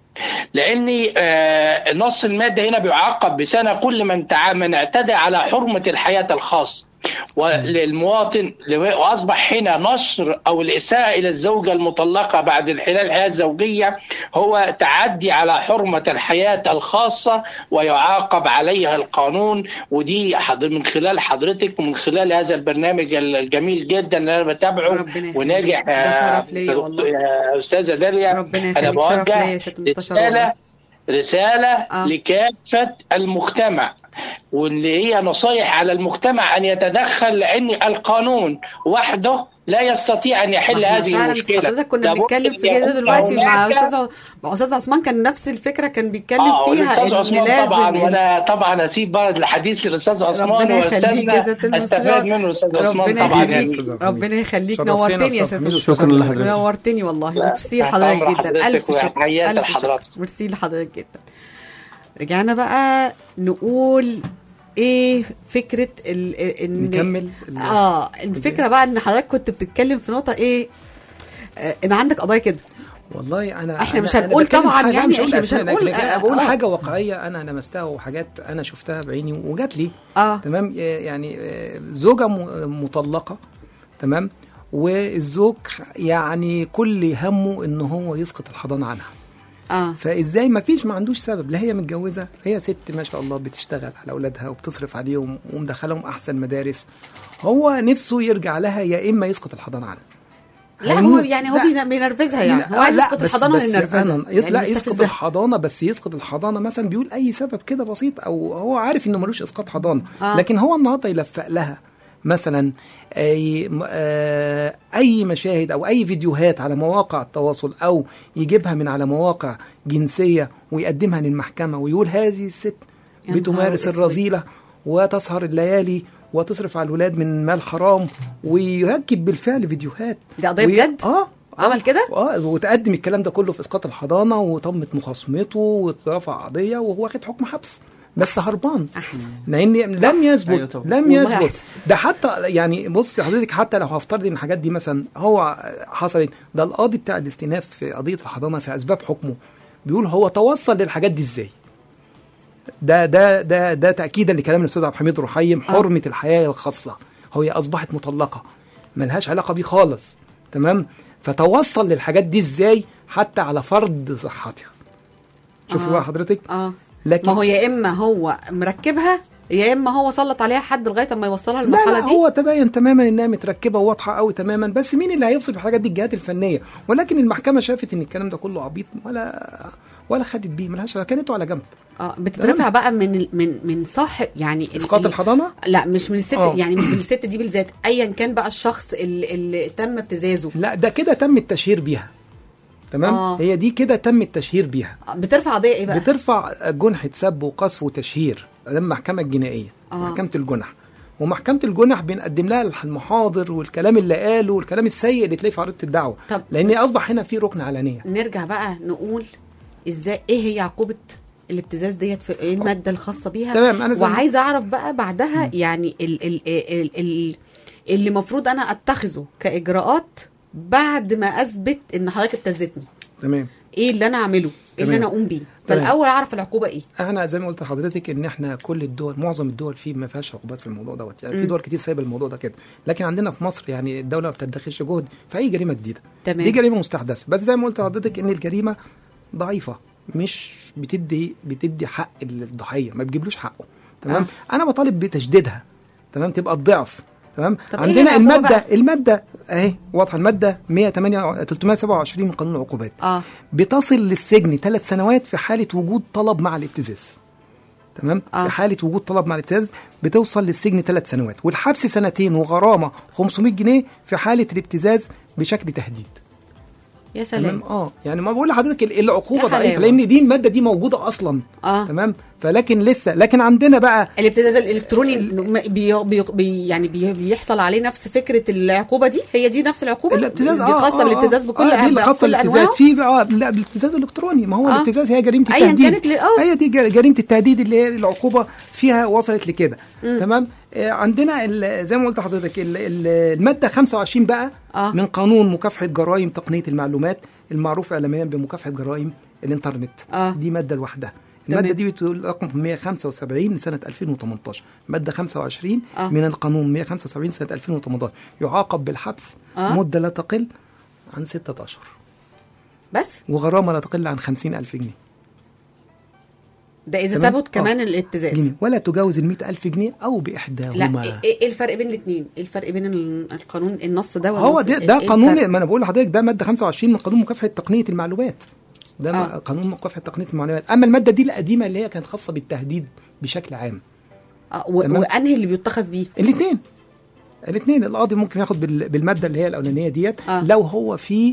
لان آه، نص الماده هنا بيعاقب بسنه كل من تع- من اعتدى على حرمه الحياه الخاصه وللمواطن واصبح هنا نشر او الاساءه الى الزوجه المطلقه بعد انحلال الحياه الزوجيه هو تعدي على حرمه الحياه الخاصه ويعاقب عليها القانون ودي حضر من خلال حضرتك ومن خلال هذا البرنامج الجميل جدا اللي انا بتابعه ربنا يخليك. وناجح ده آه، شرف ليا والله. يا استاذه داليا ربنا انا يخليك شرف ليا يا بوجه سياده المستشار رساله والله. رسالة آه. لكافة المجتمع واللي هي نصايح على المجتمع أن يتدخل لأن القانون وحده لا يستطيع أن يحل ما إحنا هذه فعلاً المشكلة حضرتك كنا لابد بنتكلم أن في كده يكون دلوقتي مع هناك- استاذ مع استاذ عثمان كان نفس الفكره كان بيتكلم اه فيها الاستاذ ان عثمان لازم طبعا ال- وانا طبعا اسيب بقى الحديث للاستاذ عثمان ربنا يخليك يا واستاذنا سياده المستشار استفاد منه الاستاذ عثمان ربنا طبعا يخليك يعني أستاذ ربنا يخليك شرفتنا نورتني يا أستاذ سياده حميد المستشار شكراً لحضرتك. نورتني والله لا، ميرسي تحت لحضرتك أمر جدا حضرتك الف شكر وتحيات الف شكر لحضرتك. ميرسي لحضرتك جدا رجعنا بقى نقول ايه فكره ال ان نكمل ال- اه الفكره بقى ان حضرتك كنت بتتكلم في نقطه ايه آه، ان عندك قضايا كده والله انا إحنا أنا- مش أنا هنقول بتكلم طبعاً حاجة- يعني، مش هقول إحنا مش أسماء، هنقول- لكن آه، أنا بقول آه. حاجه واقعيه انا لمستها وحاجات انا شفتها بعيني وجات لي اه تمام آه، يعني آه، زوجه م- مطلقه تمام والزوج يعني كل همه ان هو يسقط الحضانه عنها اه فازاي ما فيش ما عندوش سبب لا هي متجوزه هي ست ما شاء الله بتشتغل على اولادها وبتصرف عليهم ومدخلهم احسن مدارس هو نفسه يرجع لها يا اما يسقط الحضانه عنها لا هو هيموت. يعني هو لا. بين- بينرفزها يعني هو عايز لا، يسقط بس- الحضانه بس للنرفزه أنا- يس- لا يسقط يستفزها. الحضانه بس يسقط الحضانه مثلا بيقول اي سبب كده بسيط او هو عارف انه ملوش اسقاط حضانه آه. لكن هو النهارده يلفق لها مثلا اي م- آه، اي مشاهد او اي فيديوهات على مواقع التواصل او يجيبها من على مواقع جنسيه ويقدمها للمحكمه ويقول هذه الست يا نهار بتمارس أسود. الرذيله وتسهر الليالي وتصرف على الولاد من مال حرام ويركب بالفعل فيديوهات دي قضية وي- بجد؟ اه عمل كده؟ اه وتقدم الكلام ده كله في اسقاط الحضانه وتمت مخاصمته واترفع قضيه وهو واخد حكم حبس بس هربان احسن لان لم يثبت أيوة طبعا. لم والله يثبت أحسن. ده حتى يعني بص حضرتك حتى لو هفترض ان الحاجات دي مثلا هو حصلت ده القاضي بتاع الاستئناف في قضيه الحضانه في اسباب حكمه بيقول هو توصل للحاجات دي ازاي ده ده ده ده تاكيدا لكلام الاستاذ عبد الحميد رحيم حرمه الحياه الخاصه هي اصبحت مطلقه ملهاش علاقه بيه خالص تمام فتوصل للحاجات دي ازاي حتى على فرض صحتها شوفي آه. بقى حضرتك اه لكن ما هو يا اما هو مركبها يا اما هو سلط عليها حد لغايه اما يوصلها لا للمرحله لا دي هو تبين تماما انها متركبه وواضحه قوي تماما بس مين اللي هيفصل في الحاجات دي الجهات الفنيه ولكن المحكمه شافت ان الكلام ده كله عبيط ولا ولا خدت بيه ملهاش علاقة، كانته على جنب اه بتترفع بقى من ال- من من صاحب يعني ال- اسقاط ال- الحضانه لا مش من الست آه. يعني مش من الست دي بالذات ايا كان بقى الشخص اللي, اللي تم ابتزازه لا ده كده تم التشهير بيها تمام آه. هي دي كده تم التشهير بيها بترفع قضيه ايه بقى؟ بترفع جنحة سب وقذف وتشهير ده المحكمة الجنائية آه. محكمة الجنح ومحكمة الجنح بنقدم لها المحاضر والكلام اللي قاله والكلام السيء اللي تلاقيه في عريضة الدعوة طب- لأن أصبح هنا في ركن علانية نرجع بقى نقول ازاي ايه هي عقوبه الابتزاز ديت في ايه الماده الخاصه بيها تمام، أنا زي ما- وعايزه اعرف بقى بعدها يعني ال ال ال ال اللي المفروض انا اتخذه كاجراءات بعد ما اثبت ان حضرتك ابتزتني تمام ايه اللي انا اعمله ايه اللي تمام. انا اقوم بيه تمام. فالاول اعرف العقوبه ايه احنا زي ما قلت لحضرتك ان احنا كل الدول معظم الدول فيه ما فيهاش عقوبات في الموضوع دوت يعني في مم. دول كتير سايبه الموضوع ده كده لكن عندنا في مصر يعني الدوله ما بتدخلش جهد في اي جريمه جديده تمام. دي جريمه مستحدثه بس زي ما قلت لحضرتك ان الجريمه ضعيفه مش بتدي بتدي حق الضحيه ما بتجيبلوش حقه تمام آه. انا بطالب بتشديدها تمام تبقى الضعف تمام طب إيه عندنا العقوبة الماده بقى؟ الماده اهي واضحه الماده 108 327 من قانون العقوبات اه بتصل للسجن ثلاث سنوات في حالة وجود طلب مع الابتزاز تمام آه. في حالة وجود طلب مع الابتزاز بتوصل للسجن ثلاث سنوات والحبس سنتين وغرامة 500 جنيه في حالة الابتزاز بشكل تهديد يا تمام سلام اه يعني ما بقول لحضرتك ال- العقوبة يا ضعيفة حلاوة. لأن دي المادة دي موجودة أصلا اه تمام فلكن لسه لكن عندنا بقى الابتزاز الالكتروني بي بي بي يعني بي بيحصل عليه نفس فكره العقوبه دي هي دي نفس العقوبه الابتزاز دي خاصه بالابتزاز بكل آه دي اللي خاصه بكل بالابتزاز أنواعه؟ في بقى لا الابتزاز الالكتروني ما هو آه. الابتزاز هي جريمه أياً التهديد كانت ل- آه. هي دي جر- جريمه التهديد اللي هي العقوبه فيها وصلت لكده تمام آه عندنا ال- زي ما قلت لحضرتك ال- ال- الماده 25 بقى آه. من قانون مكافحه جرائم تقنيه المعلومات المعروف اعلاميا بمكافحه جرائم الانترنت آه. دي ماده لوحدها تمام. الماده دي بتقول رقم 175 لسنه 2018 ماده 25 آه. من القانون 175 سنه 2018 يعاقب بالحبس آه. مده لا تقل عن ستة أشهر بس وغرامة لا تقل عن خمسين ألف جنيه ده اذا تمام؟ ثبت كمان آه. الابتزاز جنيه ولا تجاوز المئة ألف جنيه أو لا بإحداهما ايه إيه الفرق بين الاثنين ايه الفرق بين ال- القانون النص ده هو والنص ده إيه- ده إيه قانون الفرق؟ ما أنا بقول لحضرتك ده مادة 25 من قانون مكافحة تقنية المعلومات ده آه. آه. قانون مكافحة تقنية المعلومات أما المادة دي القديمة اللي هي كانت خاصة بالتهديد بشكل عام آه و- تمام. وانهي اللي بيتخذ بيه الاثنين الاثنين القاضي ممكن ياخد بال- بالماده اللي هي الاولانيه ديت آه. لو هو في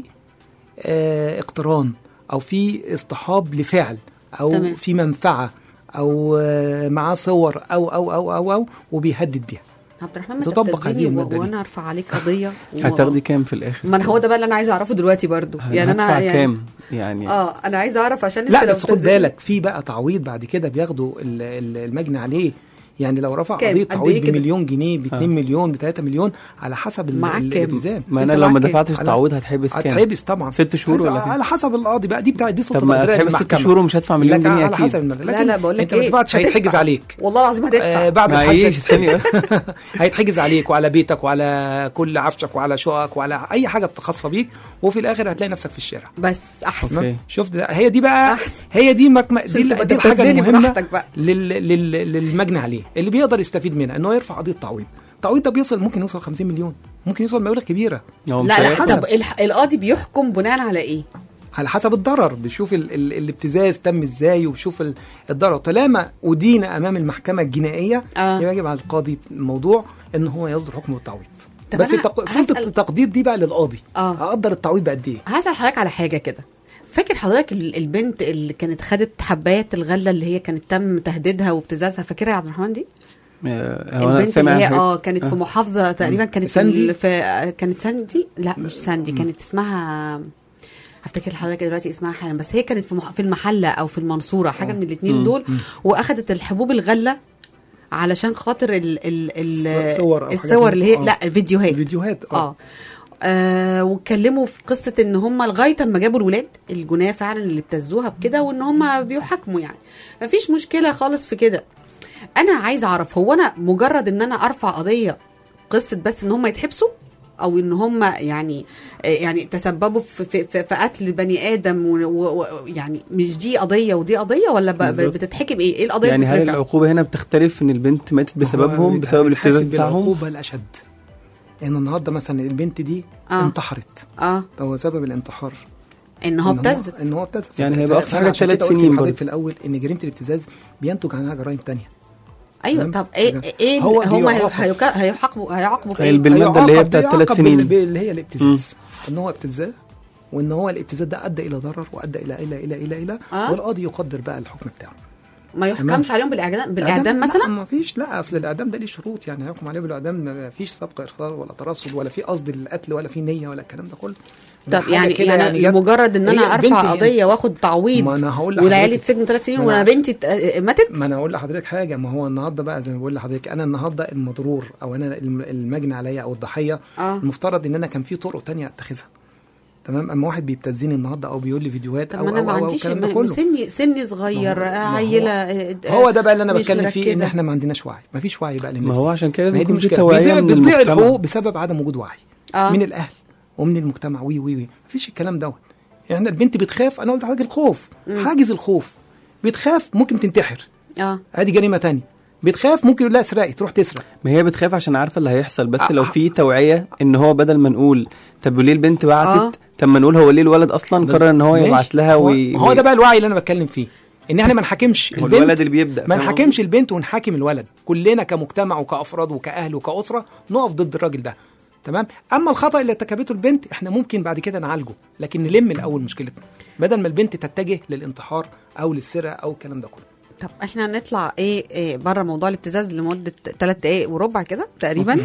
آه اقتران او في اصطحاب لفعل او تمام. تمام. في منفعه او آه معاه صور او او او او او وبيهدد بيها عبد الرحمن ما تطبق تبتزني هذه و- المادة دي. وانا ارفع عليك قضيه و- هتاخدي كام في الاخر ما انا هو ده بقى اللي انا عايزه اعرفه دلوقتي برضو يعني انا هدفع يعني كام يعني اه انا عايزه اعرف عشان انت لا لو بس خد ابتزني- بالك في بقى تعويض بعد كده بياخدوا ال- ال- المجني عليه يعني لو رفع كام؟ قضيه قد إيه تعويض كده؟ بمليون جنيه ب 2 آه. مليون ب 3 مليون على حسب ال- معاك ال- كام؟ الالتزام ما أنت انا لو ما معاك كام؟ دفعتش على- تعويض هتحبس كام هتحبس طبعا ست شهور ولا كام على حسب القاضي بقى دي بتاع دي سلطه طب ما تقديريه هتحبس ست للمحكمة. شهور ومش هدفع مليون لكن جنيه على اكيد حسب المبلغ. لا لكن لا بقول لك انت ايه ما دفعتش هتدفع. هيتحجز عليك والله العظيم هتدفع آه بعد معيش الحادثة ثانية هيتحجز عليك وعلى بيتك وعلى كل عفشك وعلى شقك وعلى اي حاجه خاصه بيك وفي الاخر هتلاقي نفسك في الشارع بس احسن أوكي. شفت ده هي دي بقى أحسن. هي دي مكم... دي, عشان ال- تبقى دي الحاجه تبتزني المهمه براحتك بقى. لل... لل... للمجني عليه اللي بيقدر يستفيد منها انه يرفع قضيه تعويض التعويض ده بيوصل ممكن يوصل 50 مليون ممكن يوصل مبالغ كبيره هو مش لا لا هيحصل. طب الح- القاضي بيحكم بناء على ايه على حسب الضرر بيشوف ال... ال... الابتزاز تم ازاي وبيشوف ال... الضرر طالما ادين امام المحكمه الجنائيه آه. يبقى يجب على القاضي الموضوع ان هو يصدر حكم بالتعويض طب بس أنا التق... هسأل- سلطه التقدير دي بقى للقاضي آه. اقدر التعويض بقد ايه هسأل حضرتك على حاجة كده فاكر حضرتك ال- البنت اللي كانت خدت حباية الغلة اللي هي كانت تم تهديدها وابتزازها فاكرها يا عبد الرحمن دي؟ آه، هو أنا البنت سامع اللي هي حاجة. اه كانت في محافظة تقريبا كانت في, ساندي؟ ال- في كانت ساندي لا مش ساندي كانت اسمها هفتكر لحضرتك دلوقتي اسمها حالا بس هي كانت في مح... في المحلة او في المنصورة حاجة من الاثنين دول واخدت الحبوب الغلة علشان خاطر ال ال ال الصور أو حاجات الصور من- اللي هي آه. لا الفيديوهات الفيديوهات اه آه واتكلموا في قصه ان هم لغايه اما جابوا الولاد الجناه فعلا اللي ابتزوها بكده وان هم بيحاكموا يعني مفيش مشكله خالص في كده انا عايز اعرف هو انا مجرد ان انا ارفع قضيه قصه بس ان هم يتحبسوا او ان هم يعني آه، يعني تسببوا في, في, في, في قتل بني ادم ويعني مش دي قضيه ودي قضيه ولا ب- ب- بالظبط. بتتحكم ايه ايه القضيه يعني اللي هل بترفع العقوبة هنا بتختلف ان البنت ماتت بسببهم بسبب الابتزاز بتاعهم العقوبه الاشد يعني النهارده مثلا البنت دي آه. آه. انتحرت اه هو سبب الانتحار ان هو إن ابتز ان هو ابتز يعني ف- هيبقى أقصى فأنا حاجة عشان تلات كده قلت سنين لحضرتك برضه. في الاول ان جريمه الابتزاز بينتج عنها جرائم تانية ايوه تمام. طب ايه ايه هو هم بيعاقب. هيحاقبوا هيعاقبوا هي بايه؟ الب- بالمادة اللي هي هيعاقب- بتاعت تلات بيعاقب سنين. بال- اللي هي الابتزاز ان هو ابتزاز وان هو الابتزاز ده ادى الى ضرر وادى الى الى الى الى الى آه. والقاضي يقدر بقى الحكم بتاعه ما يحكمش عليهم بالاعدام بالاعدام لا مثلا ما فيش لا اصل الاعدام ده ليه شروط يعني هيحكم عليه بالاعدام ما فيش سبق ارصاد ولا ترصد ولا في قصد للقتل ولا في نيه ولا الكلام ده كله ده طب حاجة يعني كده يعني, جت- مجرد ان هي انا البنت ارفع هي- قضيه واخد تعويض ما انا هقول والعيال لحضرتك- يتسجنوا ثلاث سنين ما وانا أنا- بنتي ت- ماتت ما انا اقول لحضرتك حاجه ما هو النهارده بقى زي ما بقول لحضرتك انا النهارده المضرور او انا الم- المجني عليا او الضحيه اه المفترض ان انا كان في طرق تانية اتخذها تمام اما واحد بيبتزني النهارده او بيقول لي فيديوهات طب او ما انا او ما او, أو عنديش الكلام ده ما- كله سني سني صغير ما هو- ما هو- عيله آه، هو ده بقى اللي انا مش بتكلم فيه ان مركزة. احنا ما عندناش وعي ما فيش وعي بقى ما للناس هو دي. عشان كده ما هي لازم دي يكون في مشكله توعية بيضيع من بتضيع المجتمع الحقوق بسبب عدم وجود وعي اه من الاهل ومن المجتمع وي وي وي مفيش الكلام دوت يعني البنت بتخاف انا قلت لحضرتك الخوف حاجز الخوف بتخاف ممكن تنتحر اه ادي جريمه تانية بتخاف ممكن يقول لها اسرقي تروح تسرق ما هي بتخاف عشان عارفه اللي هيحصل بس آه، لو آه. في توعيه ان هو بدل ما نقول طب وليه البنت آه. بعتت طب ما نقول هو ليه الولد اصلا قرر ان هو ماشي. يبعت لها هو, وي... هو ده بقى الوعي اللي انا بتكلم فيه ان احنا ما نحاكمش هو البنت الولد اللي بيبدا ما فاهم نحاكمش البنت ونحاكم الولد كلنا كمجتمع وكافراد وكاهل وكاسره نقف ضد الراجل ده تمام اما الخطا اللي ارتكبته البنت احنا ممكن بعد كده نعالجه لكن نلم الاول مشكلتنا بدل ما البنت تتجه للانتحار او للسرقه او الكلام ده كله طب احنا نطلع ايه, إيه بره موضوع الابتزاز لمده ثلاث دقائق وربع كده تقريبا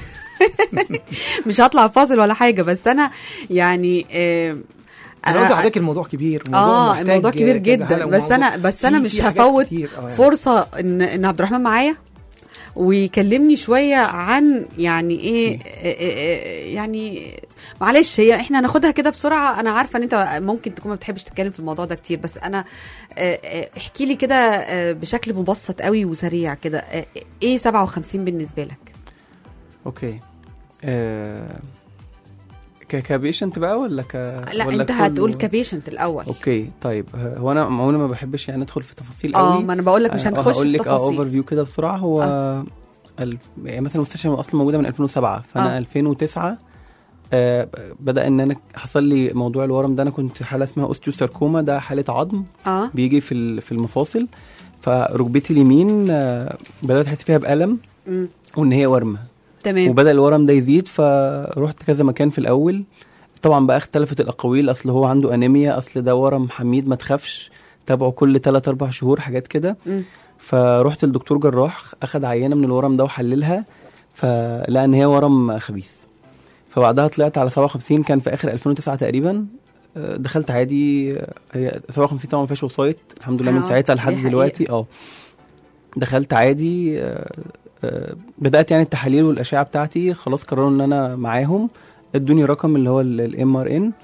مش هطلع فاصل ولا حاجه بس انا يعني إيه انا قلت لحضرتك الموضوع كبير موضوع اه محتاج الموضوع كبير كذا جدا حلقة بس وموضوع- انا بس انا في- مش في حاجات هفوت كتير، آه يعني. فرصه ان ان عبد الرحمن معايا ويكلمني شويه عن يعني ايه إيه- إيه- يعني معلش هي احنا هناخدها كده بسرعه انا عارفه ان انت ممكن تكون ما بتحبش تتكلم في الموضوع ده كتير بس انا آه، آه، احكي لي كده آه، بشكل مبسط قوي وسريع كده آه، ايه 57 بالنسبه لك اوكي آه... ك كبيشنت بقى ولا ك لا ولا انت كله؟ هتقول كبيشنت الاول اوكي طيب ه- هو انا عموما ما بحبش يعني ادخل في تفاصيل اه قوي ما انا بقول لك مش آه، هنخش هقول في لك اه اوفر تفاصيل فيو كده بسرعه هو آه. الف... يعني مثلا المستشفى اصلا موجوده من 2007 فانا آه. 2009 آه بدا ان انا حصل لي موضوع الورم ده انا كنت حاله اسمها اوستيوساركوما ده حاله عظم اه بيجي في ال- في المفاصل فركبتي اليمين آه بدات احس فيها بالم مم. وان هي ورمه تمام وبدا الورم ده يزيد فرحت كذا مكان في الاول طبعا بقى اختلفت الاقاويل اصل هو عنده انيميا اصل ده ورم حميد ما تخافش تابعه كل 3 4 شهور حاجات كده مم. فرحت للدكتور جراح اخد عينه من الورم ده وحللها فلقى ان هي ورم خبيث فبعدها طلعت على 57 كان في اخر 2009 تقريبا آه، دخلت عادي آه، هي 57 طبعا ما فيهاش وسايط الحمد لله من آه، ساعتها دي لحد حقيقة. دلوقتي اه دخلت عادي آه، آه، بدات يعني التحاليل والاشعه بتاعتي خلاص قرروا ان انا معاهم ادوني رقم اللي هو الام ار ان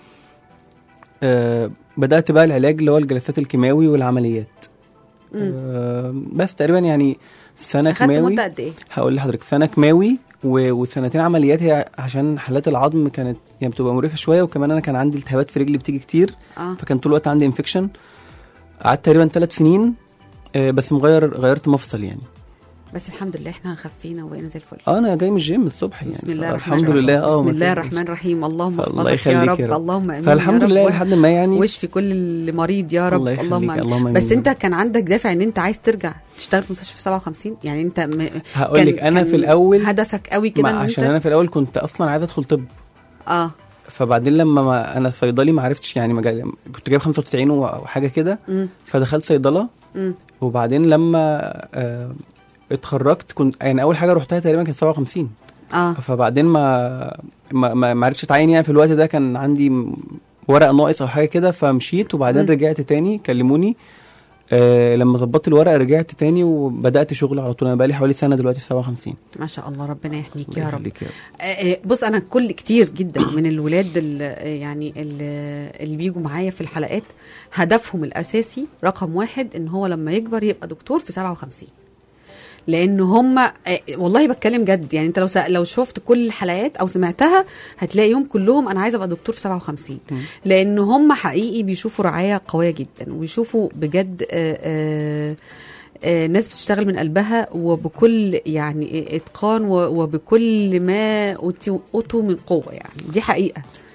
بدات بقى العلاج اللي هو الجلسات الكيماوي والعمليات مم. آه، بس تقريبا يعني سنه اخدت كيماوي مده قد ايه هقول لحضرتك سنه كيماوي و- وسنتين عمليات هي عشان حالات العظم كانت يعني بتبقى مريفه شويه وكمان انا كان عندي التهابات في رجلي بتيجي كتير اه فكان طول الوقت عندي انفكشن قعدت تقريبا ثلاث سنين آه، بس مغير غيرت مفصل يعني بس الحمد لله احنا خفينا وبقينا زي الفل اه انا جاي من الجيم الصبح يعني بسم الله الرحمن الحمد الرحيم لله اه بسم ما الله تقلقش. الرحمن الرحيم اللهم فالله احفظك يا يخليك رب يا رب. اللهم امين فالحمد يا رب لله وح- لحد ما يعني واشفي كل مريض يا رب الله يخليك اللهم امين اللهم امين بس انت كان عندك دافع ان انت عايز ترجع تشتغل في مستشفى 57 يعني انت م... هقول كان- لك انا كان في الاول هدفك قوي كده ما ان عشان انت انا في الاول كنت اصلا عايز ادخل طب اه فبعدين لما ما انا صيدلي ما عرفتش يعني مجال كنت جايب 95 وحاجه كده مم. فدخلت صيدله مم. وبعدين لما آه اتخرجت كنت يعني اول حاجه رحتها تقريبا كانت 57 اه فبعدين ما ما ما ما عرفتش اتعين يعني في الوقت ده كان عندي م- ورق ناقص او حاجه كده فمشيت وبعدين مم. رجعت تاني كلموني آه لما ظبطت الورق رجعت تاني وبدات شغل على طول انا بقالي حوالي سنه دلوقتي في 57 ما شاء الله ربنا يحميك الله يا رب يخليك يا رب. آه، آه، بص انا كل كتير جدا من الولاد اللي يعني اللي اللي بيجوا معايا في الحلقات هدفهم الاساسي رقم واحد ان هو لما يكبر يبقى دكتور في 57 لان هم آه، والله بتكلم جد يعني انت لو سا- لو شفت كل الحلقات او سمعتها هتلاقيهم كلهم انا عايزه ابقى دكتور في 57 مم. لان هم حقيقي بيشوفوا رعايه قويه جدا ويشوفوا بجد آه، آه، آه، ناس بتشتغل من قلبها وبكل يعني اتقان و- وبكل ما أوتي- اوتوا من قوه يعني دي حقيقه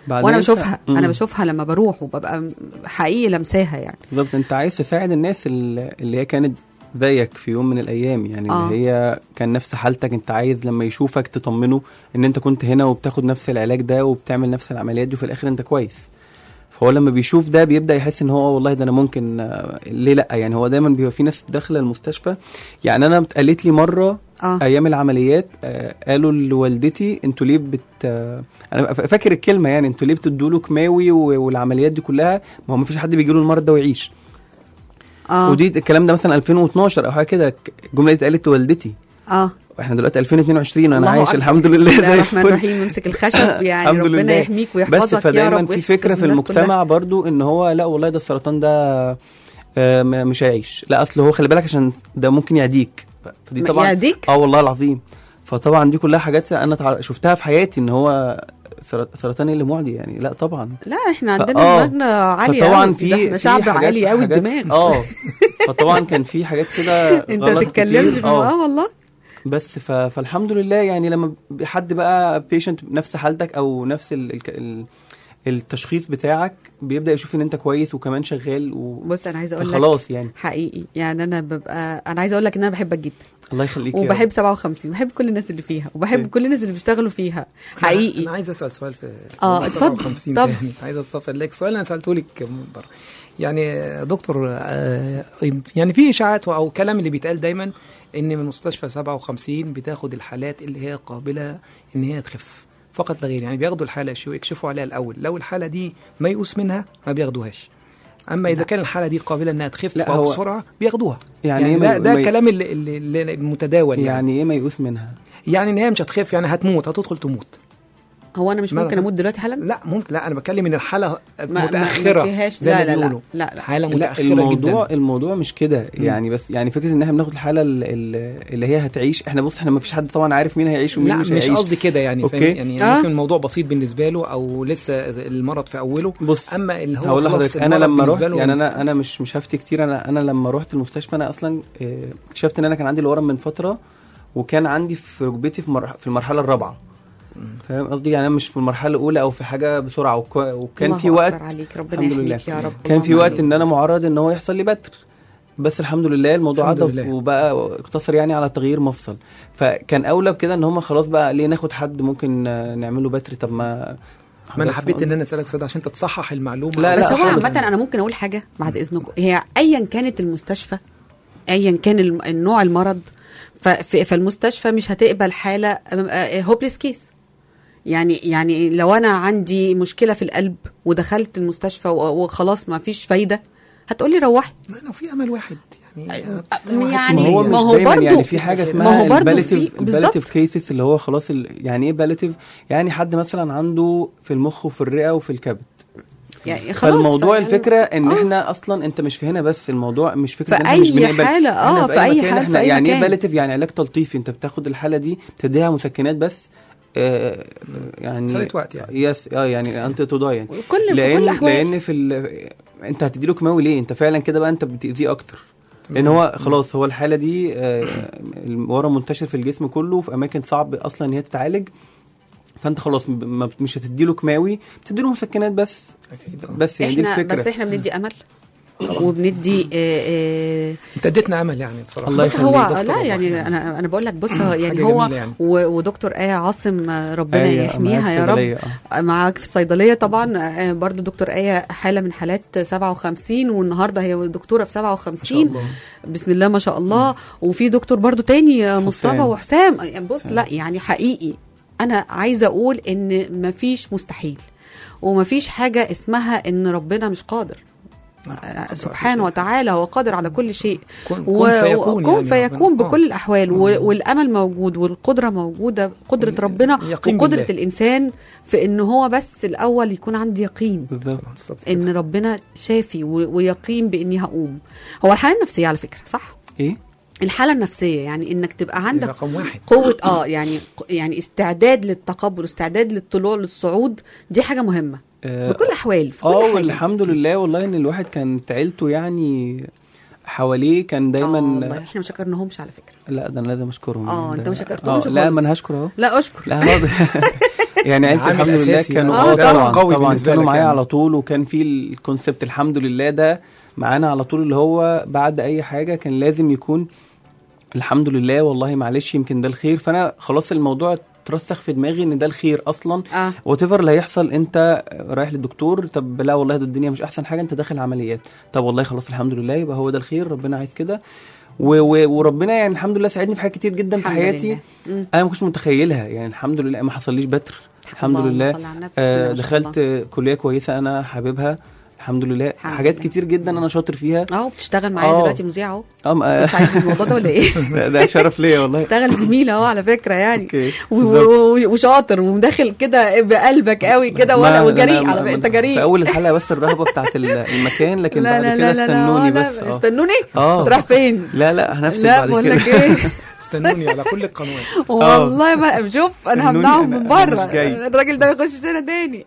بعدين وانا أنت- بشوفها مم. انا بشوفها لما بروح وببقى م- حقيقي لمساها يعني بالظبط انت عايز تساعد الناس اللي اللي هي كانت زيك في يوم من الايام يعني آه. اللي هي كان نفس حالتك انت عايز لما يشوفك تطمنه ان انت كنت هنا وبتاخد نفس العلاج ده وبتعمل نفس العمليات دي وفي الاخر انت كويس فهو لما بيشوف ده بيبدا يحس ان هو والله ده انا ممكن آه، ليه لا يعني هو دايما بيبقى في ناس داخله المستشفى يعني انا قالت لي مره اه ايام العمليات آه، قالوا لوالدتي انتوا ليه بت آه، انا ف- فاكر الكلمه يعني انتوا ليه بتدوا له كيماوي و- والعمليات دي كلها ما هو ما فيش حد بيجي له المرض ده ويعيش اه ودي الكلام ده مثلا 2012 او حاجه كده ك- الجمله دي اتقالت لوالدتي اه واحنا دلوقتي 2022 وانا الله عايش أكبر. الحمد لله بسم الله زي الرحمن الفل. الرحيم يمسك الخشب يعني الحمد ربنا لله. يحميك بس ويحفظك يا فدايما رب في ويحفظ فكره في الناس كلها. المجتمع برضو ان هو لا والله ده السرطان ده آه، م- مش هيعيش لا اصل هو خلي بالك عشان ده ممكن يعديك فدي ما- طبعا يعديك؟ اه والله العظيم فطبعا دي كلها حاجات انا تع- شفتها في حياتي ان هو سرط- سرطان اللي معدي يعني لا طبعا لا احنا ف- عندنا آه. دماغنا عالية فطبعا أوي. في ده احنا في شعب حاجات- عالي قوي حاجات- الدماغ اه فطبعا كان في حاجات كده انت غلط تتكلمش كتير. في اه والله بس ف... فالحمد لله يعني لما ب- حد بقى بيشنت نفس حالتك او نفس ال... ال... ال... التشخيص بتاعك بيبدا يشوف ان انت كويس وكمان شغال و... بص انا عايزه اقول لك خلاص يعني حقيقي يعني انا ببقى انا عايزه اقول لك ان انا بحبك جدا الله يخليك يا وبحب 57 بحب كل الناس اللي فيها وبحب طيب. كل الناس اللي بيشتغلوا فيها انا حقيقي عايز اسال سؤال في آه، موضوع اتفضل. 57 طب. تاني عايز استفسر لك سؤال انا سالته لك من بره يعني دكتور آه، يعني في اشاعات او كلام اللي بيتقال دايما ان من مستشفى 57 بتاخد الحالات اللي هي قابله ان هي تخف فقط لا غير يعني بياخدوا الحاله شو يكشفوا عليها الاول لو الحاله دي ميؤوس منها ما بياخدوهاش اما اذا كان الحاله دي قابله انها تخف لا، أو هو- بسرعه بياخدوها يعني يعني, إيه ده, ما- ده ما- الكلام اللي, اللي, اللي المتداول يعني. يعني ايه ميؤوس منها يعني ان هي مش هتخف يعني هتموت هتدخل تموت هو انا مش ما ممكن أنا- اموت دلوقتي حالا لا ممكن لا انا بتكلم ان الحاله ما- ما متاخره فيهاش- زي لا، ما لا، لا. بيقولوا لا، لا. حاله لا متاخره الموضوع جدا الموضوع مش كده يعني بس يعني فكره ان احنا بناخد الحاله ال- ال- اللي هي هتعيش احنا بص احنا ما فيش حد طبعا عارف مين هيعيش ومين لا مش مش هيعيش قصدي كده يعني أوكي. فاهم يعني آه. ممكن الموضوع بسيط بالنسبه له او لسه المرض في اوله بص اما اللي هو هقول خلاص لحضرتك انا المرض لما رحت بالنسبة له- يعني انا انا مش مش هفتي كتير انا انا لما رحت المستشفى انا اصلا آه، اكتشفت ان انا كان عندي الورم من فتره وكان عندي في ركبتي في, مر... في المرحله الرابعه فاهم قصدي يعني انا مش في المرحله الاولى او في حاجه بسرعه وك... وكان الله في وقت أكبر عليك ربنا الحمد لله. يحميك يا رب كان في اللهم وقت آمين. ان انا معرض ان هو يحصل لي بتر بس الحمد لله الموضوع الحمد عدى لله. وبقى اقتصر يعني على تغيير مفصل فكان اولى بكده ان هم خلاص بقى ليه ناخد حد ممكن آه، نعمله بتر طب ما ما انا حبيت ان انا اسالك سؤال عشان تصحح المعلومه لا، بس لا، هو خالص. عامة أنا ممكن أقول حاجة بعد إذنكم هي أيا كانت المستشفى أيا كان الم- النوع المرض ف- فالمستشفى مش هتقبل حالة هوبليس كيس يعني يعني لو أنا عندي مشكلة في القلب ودخلت المستشفى و- وخلاص ما فيش فايدة هتقولي روحي لا، لو في امل واحد يعني يعني ما هو ما مش هو دايما برضو- يعني في حاجه ما اسمها هو برضو الباليتيف في- بالظبط. الباليتيف كيسز اللي هو خلاص ال... يعني ايه باليتيف يعني حد مثلا عنده في المخ وفي الرئه وفي الكبد يعني خلاص فالموضوع فيعني- الفكره ان آه. احنا اصلا انت مش في هنا بس الموضوع مش فكره في إن إحنا مش أي بنقبل. حالة، إحنا آه، في أي مكان حالة، احنا في أي يعني ايه مكان. باليتيف يعني علاج تلطيفي انت بتاخد الحاله دي بتديها مسكنات بس آه يعني مسألة وقت يعني. يس اه يعني انت تضاي يعني كل في لان كل الأحوال لان في ال... انت هتديله كيماوي ليه انت فعلا كده بقى انت بتاذيه اكتر لان هو خلاص هو الحاله دي آه، الورم منتشر في الجسم كله في اماكن صعب اصلا ان هي تتعالج فانت خلاص م- ما- مش هتديله كيماوي بتديله مسكنات بس أكيد. بس يعني دي احنا الفكره بس احنا بندي امل وبندي آه، آه، انت اديتنا امل يعني بصراحه الله بص يخليك. هو دكتور لا والله. يعني انا انا بقول لك بص هو يعني حاجة هو جميلة يعني. و- ودكتور ايه عاصم آه، ربنا أيوة، يحميها معاك يا صيدلية، رب معاك في الصيدليه طبعا آه، برضو دكتور ايه حاله من حالات 57 والنهارده هي دكتوره في 57 الله. بسم الله ما شاء الله وفي دكتور برضو تاني آه، مصطفى حسام. وحسام يعني بص لا يعني حقيقي انا عايزه اقول ان مفيش مستحيل ومفيش حاجه اسمها ان ربنا مش قادر آه، سبحانه وتعالى هو قادر على كل شيء كن- و- كن فيكون كن يعني فيكون ربنا. آه. بكل الاحوال و- والامل موجود والقدره موجوده قدره ربنا يقين وقدره بالله. الانسان في ان هو بس الاول يكون عندي يقين بالظبط بالظبط كده. ان ربنا شافي و- ويقين باني هقوم هو الحاله النفسيه على فكره صح ايه الحاله النفسيه يعني انك تبقى عندك رقم واحد قوه اه يعني يعني استعداد للتقبل استعداد للطلوع للصعود دي حاجه مهمه آه، بكل الاحوال في كل اه حاجه والحمد لله والله ان الواحد كانت عيلته يعني حواليه كان آه والله دايما احنا ما شكرناهمش على فكره لا ده انا لازم اشكرهم آه، ده- أنت ما شكرتهمش لا خالص. ما انا هشكر اهو لا اشكر لا هقعد يعني عيلتي عامل الحمد لله أساسي كانوا يعني. اه ده طبعا قوي طبعا بالنسبة كانوا لك معايا يعني. على طول وكان في الكونسبت الحمد لله ده معانا على طول اللي هو بعد اي حاجه كان لازم يكون الحمد لله والله معلش يمكن ده الخير فانا خلاص الموضوع اترسخ في دماغي ان ده الخير اصلا اه وات ايفر اللي هيحصل انت رايح للدكتور طب لا والله ده الدنيا مش احسن حاجه انت داخل عمليات طب والله خلاص الحمد لله يبقى هو ده الخير ربنا عايز كده و- و- وربنا يعني الحمد لله ساعدني في حاجات كتير جدا في الحمد حياتي لله. مم. انا ما كنتش متخيلها يعني الحمد لله ما حصليش بتر الحمد اللهم لله صل على النبي. آه بسم الله ما شاء دخلت الله. آه، كليه كويسه انا حاببها الحمد لله الحمد حاجات لله. كتير جدا انا شاطر فيها اه بتشتغل معايا آه. دلوقتي مذيع اهو اه ما- كنت عايز الموضوع ده ولا ايه؟ ده- ده شرف ليا والله اشتغل زميل اهو على فكره يعني اوكي و- بالظبط. و- وشاطر ومداخل كده بقلبك قوي كده ما- ولا أنا- وجريء أنا- على فكره انت في جريء اول الحلقه بس الرهبه بتاعت ال- المكان لكن لا بعد لا كده لا لا استنوني لا بس لا اه استنوني اه راح فين؟ لا لا هنفسد لا بعد بقول كده لك ايه استنوني على كل القنوات والله ما شوف انا استنوني، همنعهم أنا- من أنا بره مش جاي. الراجل ده يخش هنا تاني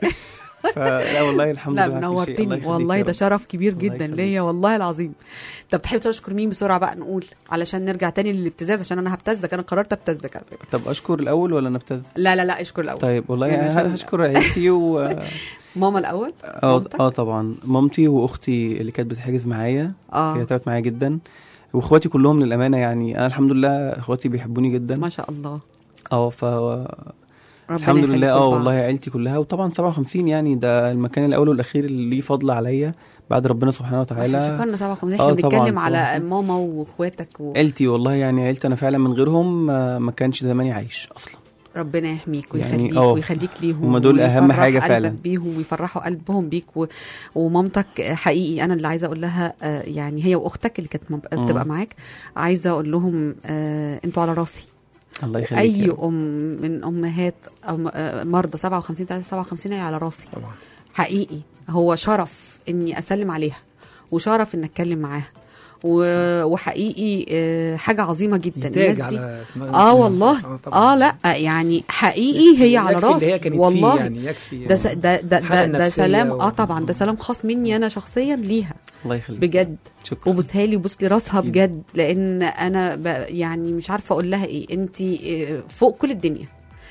فلا والله الحمد لا لله على كل شيء. الله منورتني يخليك والله يا ده رب. شرف كبير الله جدا يخليك. ليا والله العظيم طب تحب تشكر مين بسرعه بقى نقول علشان نرجع تاني للابتزاز عشان انا هبتزك انا قررت ابتزك على فكره طب اشكر الاول ولا نبتز لا لا لا اشكر الاول طيب والله يعني يعني عشان- هشكر عيلتي و ماما الاول اه مامتك؟ اه طبعا مامتي واختي اللي كانت بتحجز معايا اه هي تعبت معايا جدا واخواتي كلهم للامانه يعني انا الحمد لله اخواتي بيحبوني جدا ما شاء الله اه ف ربنا الحمد يخليكم لله اه لبعض. والله عيلتي كلها وطبعا 57 يعني ده المكان الاول والاخير اللي ليه فضل عليا بعد ربنا سبحانه احنا وتعالى شكرنا 57 آه احنا طبعاً، بنتكلم على 57. ماما واخواتك و... عيلتي والله يعني عيلتي انا فعلا من غيرهم ما ما كانش زماني عايش اصلا ربنا يحميك يعني ويخليك آه. ويخليك ليهم هما دول أهم ويفرح حاجة قلبك فعلا. بيهم ويفرحوا قلبهم بيك و... ومامتك حقيقي انا اللي عايزه اقول لها آه، يعني هي واختك اللي كانت مب- مم. بتبقى معاك عايزه اقول لهم آه، انتوا على راسي الله يخليك يا اي رب. ام من امهات أو آه، مرضى 57 57 هي على راسي طبعا حقيقي هو شرف اني اسلم عليها وشرف ان اتكلم معاها و- وحقيقي آه، حاجه عظيمه جدا تاج الناس دي على اه والله اه لا يعني حقيقي هي على يكفي اللي راسي هي كانت والله فيه يعني يكفي ده س- ده ده الحالة ده, ده النفسية سلام و- اه طبعا ده سلام خاص مني انا شخصيا ليها الله يخليك بجد شكرا وبوسها لي وبوس لي راسها أكيد. بجد لان انا ب يعني مش عارفه اقول لها ايه انت فوق كل الدنيا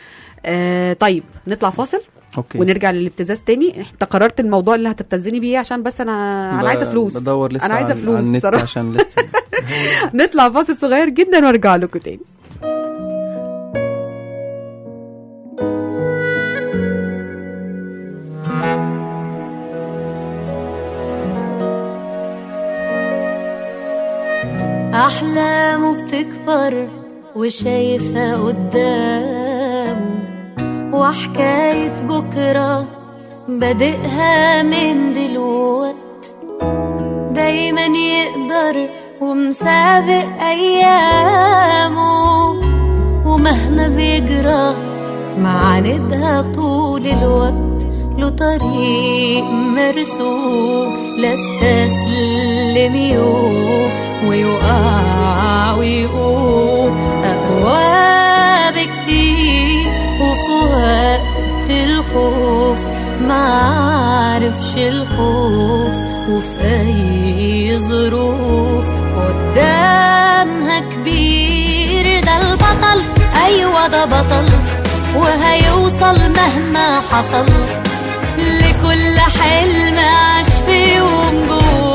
آه طيب نطلع فاصل اوكي ونرجع للابتزاز تاني انت قررت الموضوع اللي هتبتزني بيه عشان بس انا انا ب- عايزه فلوس بدور لسه انا عايزه على- فلوس على النت بصراحه عشان لسه نطلع فاصل صغير جدا وارجع لكم تاني أحلامه بتكبر وشايفها قدامه وحكاية بكرة بادئها من دلوقت دايما يقدر ومسابق أيامه ومهما بيجرى معاندها طول الوقت له طريق مرسوم لا استسلم يوم ويقع ويقوم أقوى بكتير وفي وقت الخوف معرفش الخوف وفي أي ظروف قدامها كبير ده البطل أيوة ده بطل وهيوصل مهما حصل لكل حلم عاش في يوم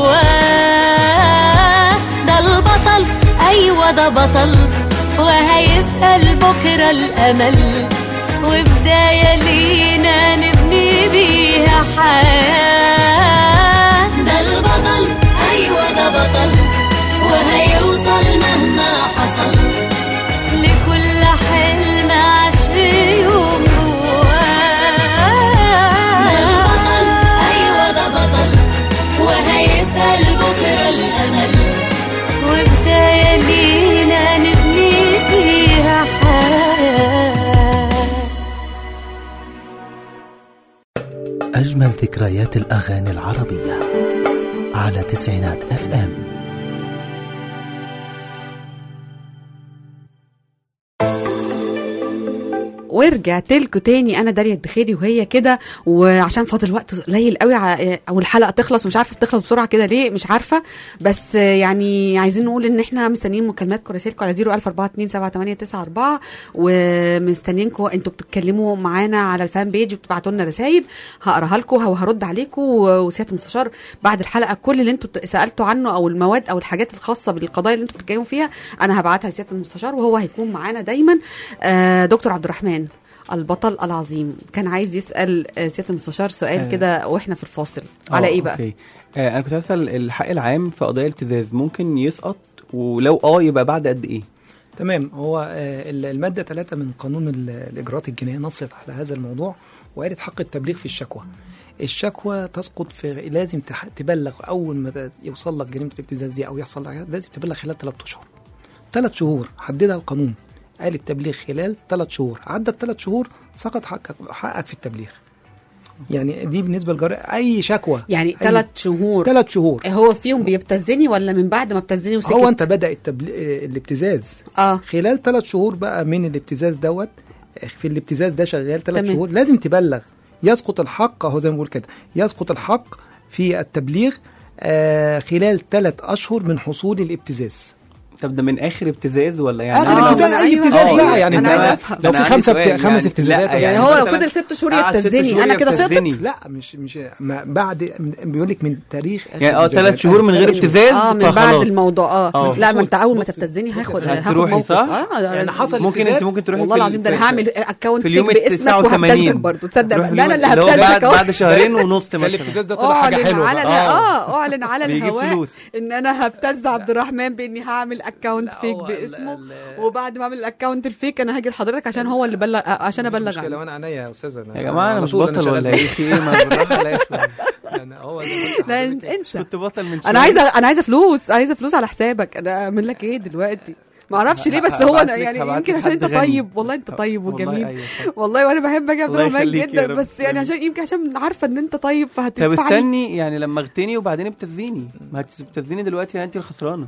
جواه ده البطل أيوة ده بطل وهيبقى لبكرة الأمل وبداية لينا نبني بيها حياة ده البطل أيوة ده بطل وهيوصل مهما حصل لكل حلم عاش في يوم جواه ده البطل أيوة ده بطل وهيبقى لبكرة الأمل وبداية لينا نبني فيها حياة أجمل ذكريات الأغاني العربية على تسعينات اف ام ورجعت لكم تاني انا داليا الدخيري وهي كده وعشان فاضل وقت قليل قوي ع- او الحلقه تخلص مش عارفه بتخلص بسرعه كده ليه مش عارفه بس يعني عايزين نقول ان احنا مستنيين مكالماتكم ورسائلكم على 014278994 ومستنيينكم انتوا بتتكلموا معانا على الفان بيج وبتبعتوا لنا رسائل هقراها لكم وهرد عليكم وسياده المستشار بعد الحلقه كل اللي انتوا سالتوا عنه او المواد او الحاجات الخاصه بالقضايا اللي انتوا بتتكلموا فيها انا هبعتها لسياده المستشار وهو هيكون معانا دايما آه دكتور عبد الرحمن البطل العظيم كان عايز يسال آه، سياده المستشار سؤال آه. كده واحنا في الفاصل على آه، ايه بقى أوكي. آه انا كنت هسال الحق العام في قضايا الابتزاز ممكن يسقط ولو اه يبقى بعد قد ايه تمام هو آه، ال- المادة 3 من قانون ال- الإجراءات الجنائية نصت على هذا الموضوع وقالت حق التبليغ في الشكوى الشكوى تسقط في لازم تح- تبلغ أول ما بقى يوصل لك جريمة الابتزاز دي أو يحصل لك لازم تبلغ خلال ثلاث أشهر ثلاث شهور حددها القانون قال التبليغ خلال ثلاث شهور عدى الثلاث شهور سقط حقك حقك في التبليغ يعني دي بالنسبة لجرائم أي شكوى يعني ثلاث شهور ثلاث شهور هو فيهم بيبتزني ولا من بعد ما ابتزني وسكت هو انت بدا التبل... آه، الابتزاز اه خلال ثلاث شهور بقى من الابتزاز دوت في الابتزاز ده شغال ثلاث تمام. شهور لازم تبلغ يسقط الحق اهو زي ما بقول كده يسقط الحق في التبليغ آه خلال ثلاث اشهر من حصول الابتزاز طب ده من اخر ابتزاز ولا يعني اخر أنا لو- ابتزاز اي أيوة، ابتزاز أيوة، بقى يعني أنا انت عايزة أفهم. لو أنا في عندي خمسه سؤال بت... خمس يعني. ابتزازات لا، يعني هو لو مثلاً فضل ست شهور قعد ست يبتزني شهور انا كده يبتزني. سقطت لا مش مش ما بعد بيقول لك من تاريخ آخر يعني اه الابتزاز. ثلاث شهور من غير ثلاث شهور. ابتزاز اه من بعد فخلاص. الموضوع اه آه. لا ما انت اول ما بص- تبتزني بص- هاخد بص- هاخد هتروحي موقف. صح؟ اه يعني حصل ممكن ابتزاز. انت ممكن تروحي والله في- العظيم ده في- انا هعمل اكونت في فيك اليوم ال باسمك 89 وهبتزك برضه تصدق تروح بقى ده انا اللي اليوم- اللي هو هبتزك بعد اهو بعد شهرين ونص ده مثلا الابتزاز ده طلع حاجه اعلن حلوه على بقى. اه اعلن على بيجيب الهواء فلوس. ان انا هبتز عبد الرحمن باني هعمل اكونت لا، فيك هو ال- باسمه ال- وبعد ما اعمل الاكونت الفيك انا هاجي لحضرتك عشان هو اللي بلغ عشان مش ابلغ مشكله عنه وانا عينيا يا استاذ أنا- يا جماعه انا على مش طول بطل شغال ولا في- ايه في ايه ما بالراحه عليا شوية. يعني هو زي ما قلت لا لحضرتك. انسى كنت بطل من شويه انا عايزه انا عايزه فلوس عايزه فلوس على حسابك انا اعمل لك ايه دلوقتي ما اعرفش ليه بس هو هبعت انا لك- يعني هبعت يمكن لك عشان حد انت غني. طيب والله انت طيب والله وجميل أيوة صح. والله وانا بحبك يا عبد الله الرحمن يخليك يا جدا رب. بس يعني عشان يمكن عشان عارفه ان انت طيب طب فهتدفع لي استني يعني لما اغتني وبعدين ابتزيني ما هتبتزيني دلوقتي انت الخسرانه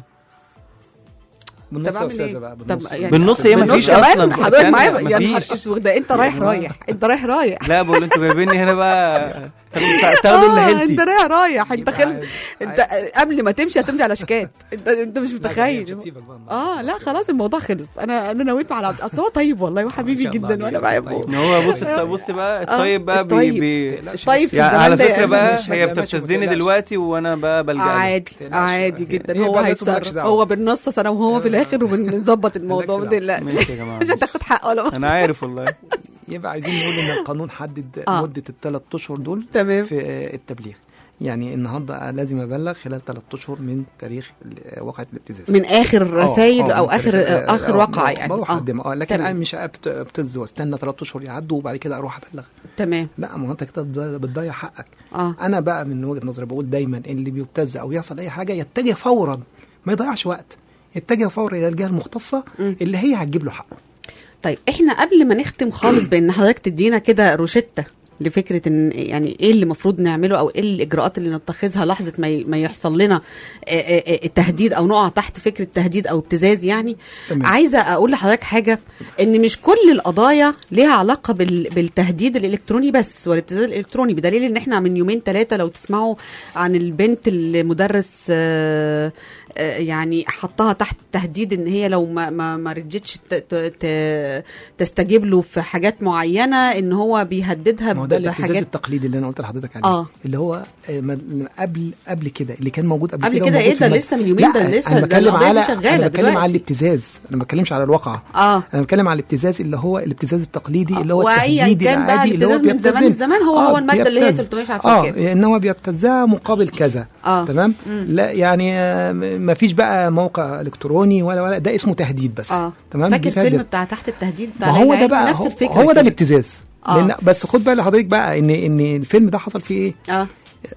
بالنص طب يا اعمل استاذه ايه؟ بقى طب بالنص يعني بالنص هي بالنص مفيش كمان اصلا حضرتك استنى، معايا يا نهار مفيش. اسود ده انت رايح رايح انت رايح رايح لا بقول انتوا جايبيني هنا بقى تاخدوا تاخدوا اللي آه، حيلتي انت رايح رايح انت يبقى خلص عايز- انت قبل ما تمشي هتمشي على شكات انت انت مش لا، مش متخيل هتسيبك بقى. اه لا خلاص الموضوع خلص انا انا نويت مع العبد اصل هو طيب والله وحبيبي ما شاء الله جدا وانا عليك. بحبه طيب. ان هو بص بص بقى الطيب بقى بي الطيب. بي الطيب في يعني الزمان على ده فكره يا بقى ماشي، هي ماشي، ما بتبتزني تقلقش. دلوقتي وانا بقى بلجأ لها. عادي تقلقش. عادي جدا هي هو بقى بس مالكش هيتصرف دعوة. هو بنصص انا وهو في الاخر وبنظبط الموضوع ما مالكش تقلقش ماشي يا جماعه مش هتاخد حق ولا انا عارف والله يبقى عايزين نقول ان القانون حدد آه. مده الثلاث اشهر دول تمام في التبليغ يعني النهارده لازم ابلغ خلال ثلاث اشهر من تاريخ ال- واقعه الابتزاز من اخر آه، رسائل آه، او من اخر تاريخ- آه، اخر آه، واقعه آه، يعني بروح اه اقدم اه لكن تمام. انا مش أبت- ابتز واستنى ثلاث اشهر يعدوا وبعد كده اروح ابلغ تمام لا ما هو انت كده بتضيع- بتضيع حقك اه انا بقى من وجهه نظري بقول دايما اللي بيبتز او يحصل اي حاجه يتجه فورا ما يضيعش وقت يتجه فورا الى الجهه المختصه مم. اللي هي هتجيب له حقه طيب احنا قبل ما نختم خالص بان حضرتك تدينا كده روشته لفكره ان يعني ايه اللي المفروض نعمله او ايه الاجراءات اللي نتخذها لحظه ما ي- ما يحصل لنا آه، آه، آه، التهديد او نقع تحت فكره تهديد او ابتزاز يعني تمام. عايزه اقول لحضرتك حاجه ان مش كل القضايا ليها علاقه بال- بالتهديد الالكتروني بس والابتزاز الالكتروني بدليل ان احنا من يومين ثلاثه لو تسمعوا عن البنت اللي مدرس آه، آه، يعني حطها تحت تهديد ان هي لو ما ما, ما رجتش ت- ت- ت- تستجيب له في حاجات معينه ان هو بيهددها ما هو ب- ده الابتزاز بحاجات التقليدي اللي انا قلت لحضرتك عليه آه. اللي هو آه، ما- قبل قبل كده اللي كان موجود قبل, قبل كده كده وموجود ايه في ده المد- لسه من يومين ده لا، لسه انا ده بتكلم القضية دي على شغالة انا بتكلم على دلوقتي. الابتزاز انا ما بتكلمش على الواقعه اه انا بتكلم على الابتزاز اللي هو الابتزاز التقليدي اللي هو وايا التهديد كان بقى العادي اللي هو الابتزاز من زمان بيبتزن. الزمان هو هو الماده اللي هي بيبتز. 300 مش عارفه اه كام ان هو بيبتزها مقابل كذا اه تمام مم. لا يعني آه، ما فيش بقى موقع الكتروني ولا ولا ده اسمه تهديد بس اه تمام فاكر بيتهدد. فيلم بتاع تحت التهديد بتاع ما هو ليلى ده علوي؟ بقى نفس هو- الفكره هو ده كده. الابتزاز آه. لان بس خد بقى لحضرتك بقى ان ان الفيلم ده حصل فيه ايه اه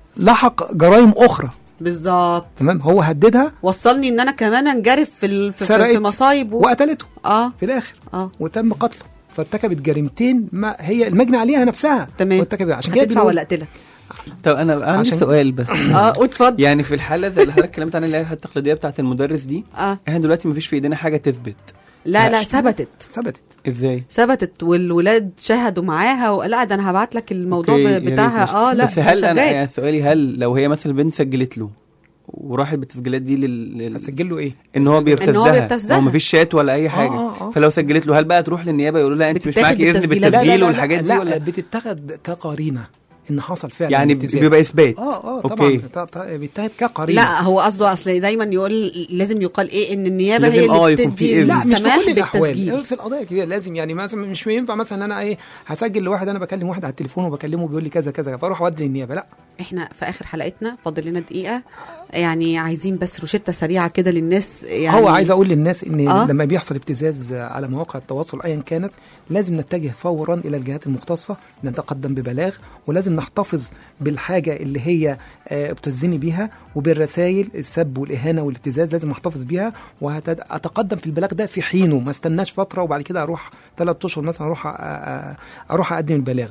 لحق جرائم اخرى بالظبط تمام هو هددها وصلني ان انا كمان انجرف في ال- في, في, سرقت في مصايب و... وقتلته اه في الاخر اه وتم قتله فارتكبت جريمتين ما هي المجني عليها نفسها تمام وارتكبت عشان كده هتدفع بنقول- ولا اقتلك طب انا عندي عشان- سؤال بس اه اتفضل يعني في الحاله زي اللي حضرتك اتكلمت عنها اللي هي الحالة التقليديه بتاعت المدرس دي اه احنا دلوقتي مفيش في ايدينا حاجه تثبت لا لا ثبتت ثبتت ازاي ثبتت والولاد شهدوا معاها ولا ده انا هبعت لك الموضوع أوكي، يا ب- ريت بتاعها ماشي. اه لا بس هل ده انا شغال. يعني سؤالي هل لو هي مثلا البنت سجلت له وراحت بالتسجيلات دي لل, لل... هسجل له ايه ان هو بيبتزها بيبتزها. هو مفيش شات ولا اي حاجه آه، آه. فلو سجلت له هل بقى تروح للنيابه يقولوا لا انت مش بتتاخد معاكي اذن بالتسجيلات. بالتسجيل والحاجات دي لا ولا بتتاخد كقرينه ان حصل فعلا يعني ابتزاز. بيبقى اثبات اه اه أوكي. طبعا ط- ط- بيتاخد كقرينه لا هو قصده اصل دايما يقول لازم يقال ايه ان النيابه لازم هي آه اللي يكون في بتدي إذن. لا مش في السماح كل الاحوال بالتسجيل في القضايا الكبيره لازم يعني مثلا مش ينفع مثلا انا ايه هسجل لواحد انا بكلم واحد على التليفون وبكلمه بيقول لي كذا كذا فاروح اودي للنيابه لا احنا في اخر حلقتنا فاضل لنا دقيقه يعني عايزين بس روشته سريعه كده للناس يعني هو عايز اقول للناس ان آه. آه؟ لما بيحصل ابتزاز على مواقع التواصل ايا كانت لازم نتجه فورا الى الجهات المختصه نتقدم ببلاغ ولازم نحتفظ بالحاجه اللي هي آه، ابتزني بيها وبالرسائل السب والاهانه والابتزاز لازم احتفظ بيها واتقدم في البلاغ ده في حينه ما استناش فتره وبعد كده اروح ثلاث اشهر مثلا اروح أ- أ- اروح اقدم البلاغ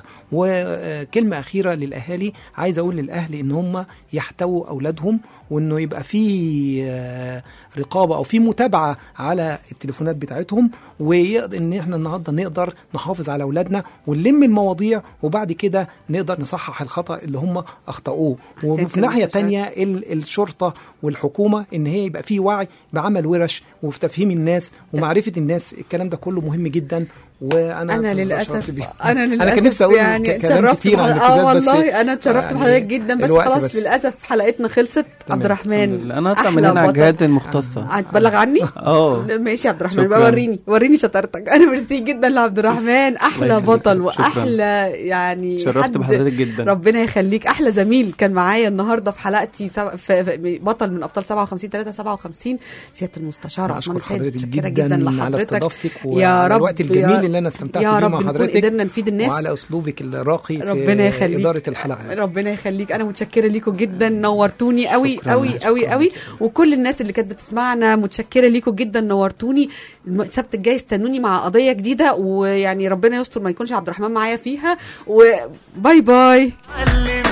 وكلمه اخيره للاهالي عايز اقول للاهل ان هم يحتووا اولادهم وانه يبقى في آه، رقابه او في متابعه على التليفونات بتاعتهم وان احنا النهارده نقدر نحافظ على اولادنا ونلم المواضيع وبعد كده نقدر نصحح الخطا اللي هم اخطاوه وفي ناحيه المستشار. تانية ال- الشرطه والحكومه ان هي يبقى في وعي بعمل ورش وفي تفهيم الناس ومعرفه الناس الكلام ده كله مهم جدا وانا انا اتشرفت للاسف بيه. انا للاسف كان نفسي اقول يعني ك- كلام اتشرفت كتير عن بحضرتك- اه الابتزاز بس والله انا اتشرفت يعني بحضرتك جدا بس الوقت خلاص بس. للاسف حلقتنا خلصت عبد الرحمن لله. انا هطلع من أحلى هنا على بطل. الجهات المختصه هتبلغ عني؟ اه لا، ماشي يا عبد الرحمن شكراً. بقى وريني وريني شطارتك انا ميرسي جدا لعبد الرحمن احلى الله يخليك. بطل شكراً. واحلى يعني شرفت حد- بحضرتك جدا. ربنا يخليك احلى زميل كان معايا النهارده في حلقتي سب... في... في... بطل من ابطال 57 3 57 سياده المستشار أنا عثمان أشكر السيد حضرتك متشكره جداً جدا على لحضرتك استضافتك يا وعلى رب الوقت الجميل اللي أنا استمتعت يا بيه رب مع نكون حضرتك قدرنا نفيد الناس وعلى أسلوبك الراقي ربنا في يخليك إدارة الحلقة ربنا يخليك انا متشكره ليكم جدا نورتوني قوي شكراً. قوي قوي قوي وكل الناس اللي كانت بتسمعنا متشكره ليكم جدا نورتوني الم- السبت الجاي استنوني مع قضيه جديده ويعني ربنا يستر ما يكونش عبد الرحمن معايا فيها وباي باي علم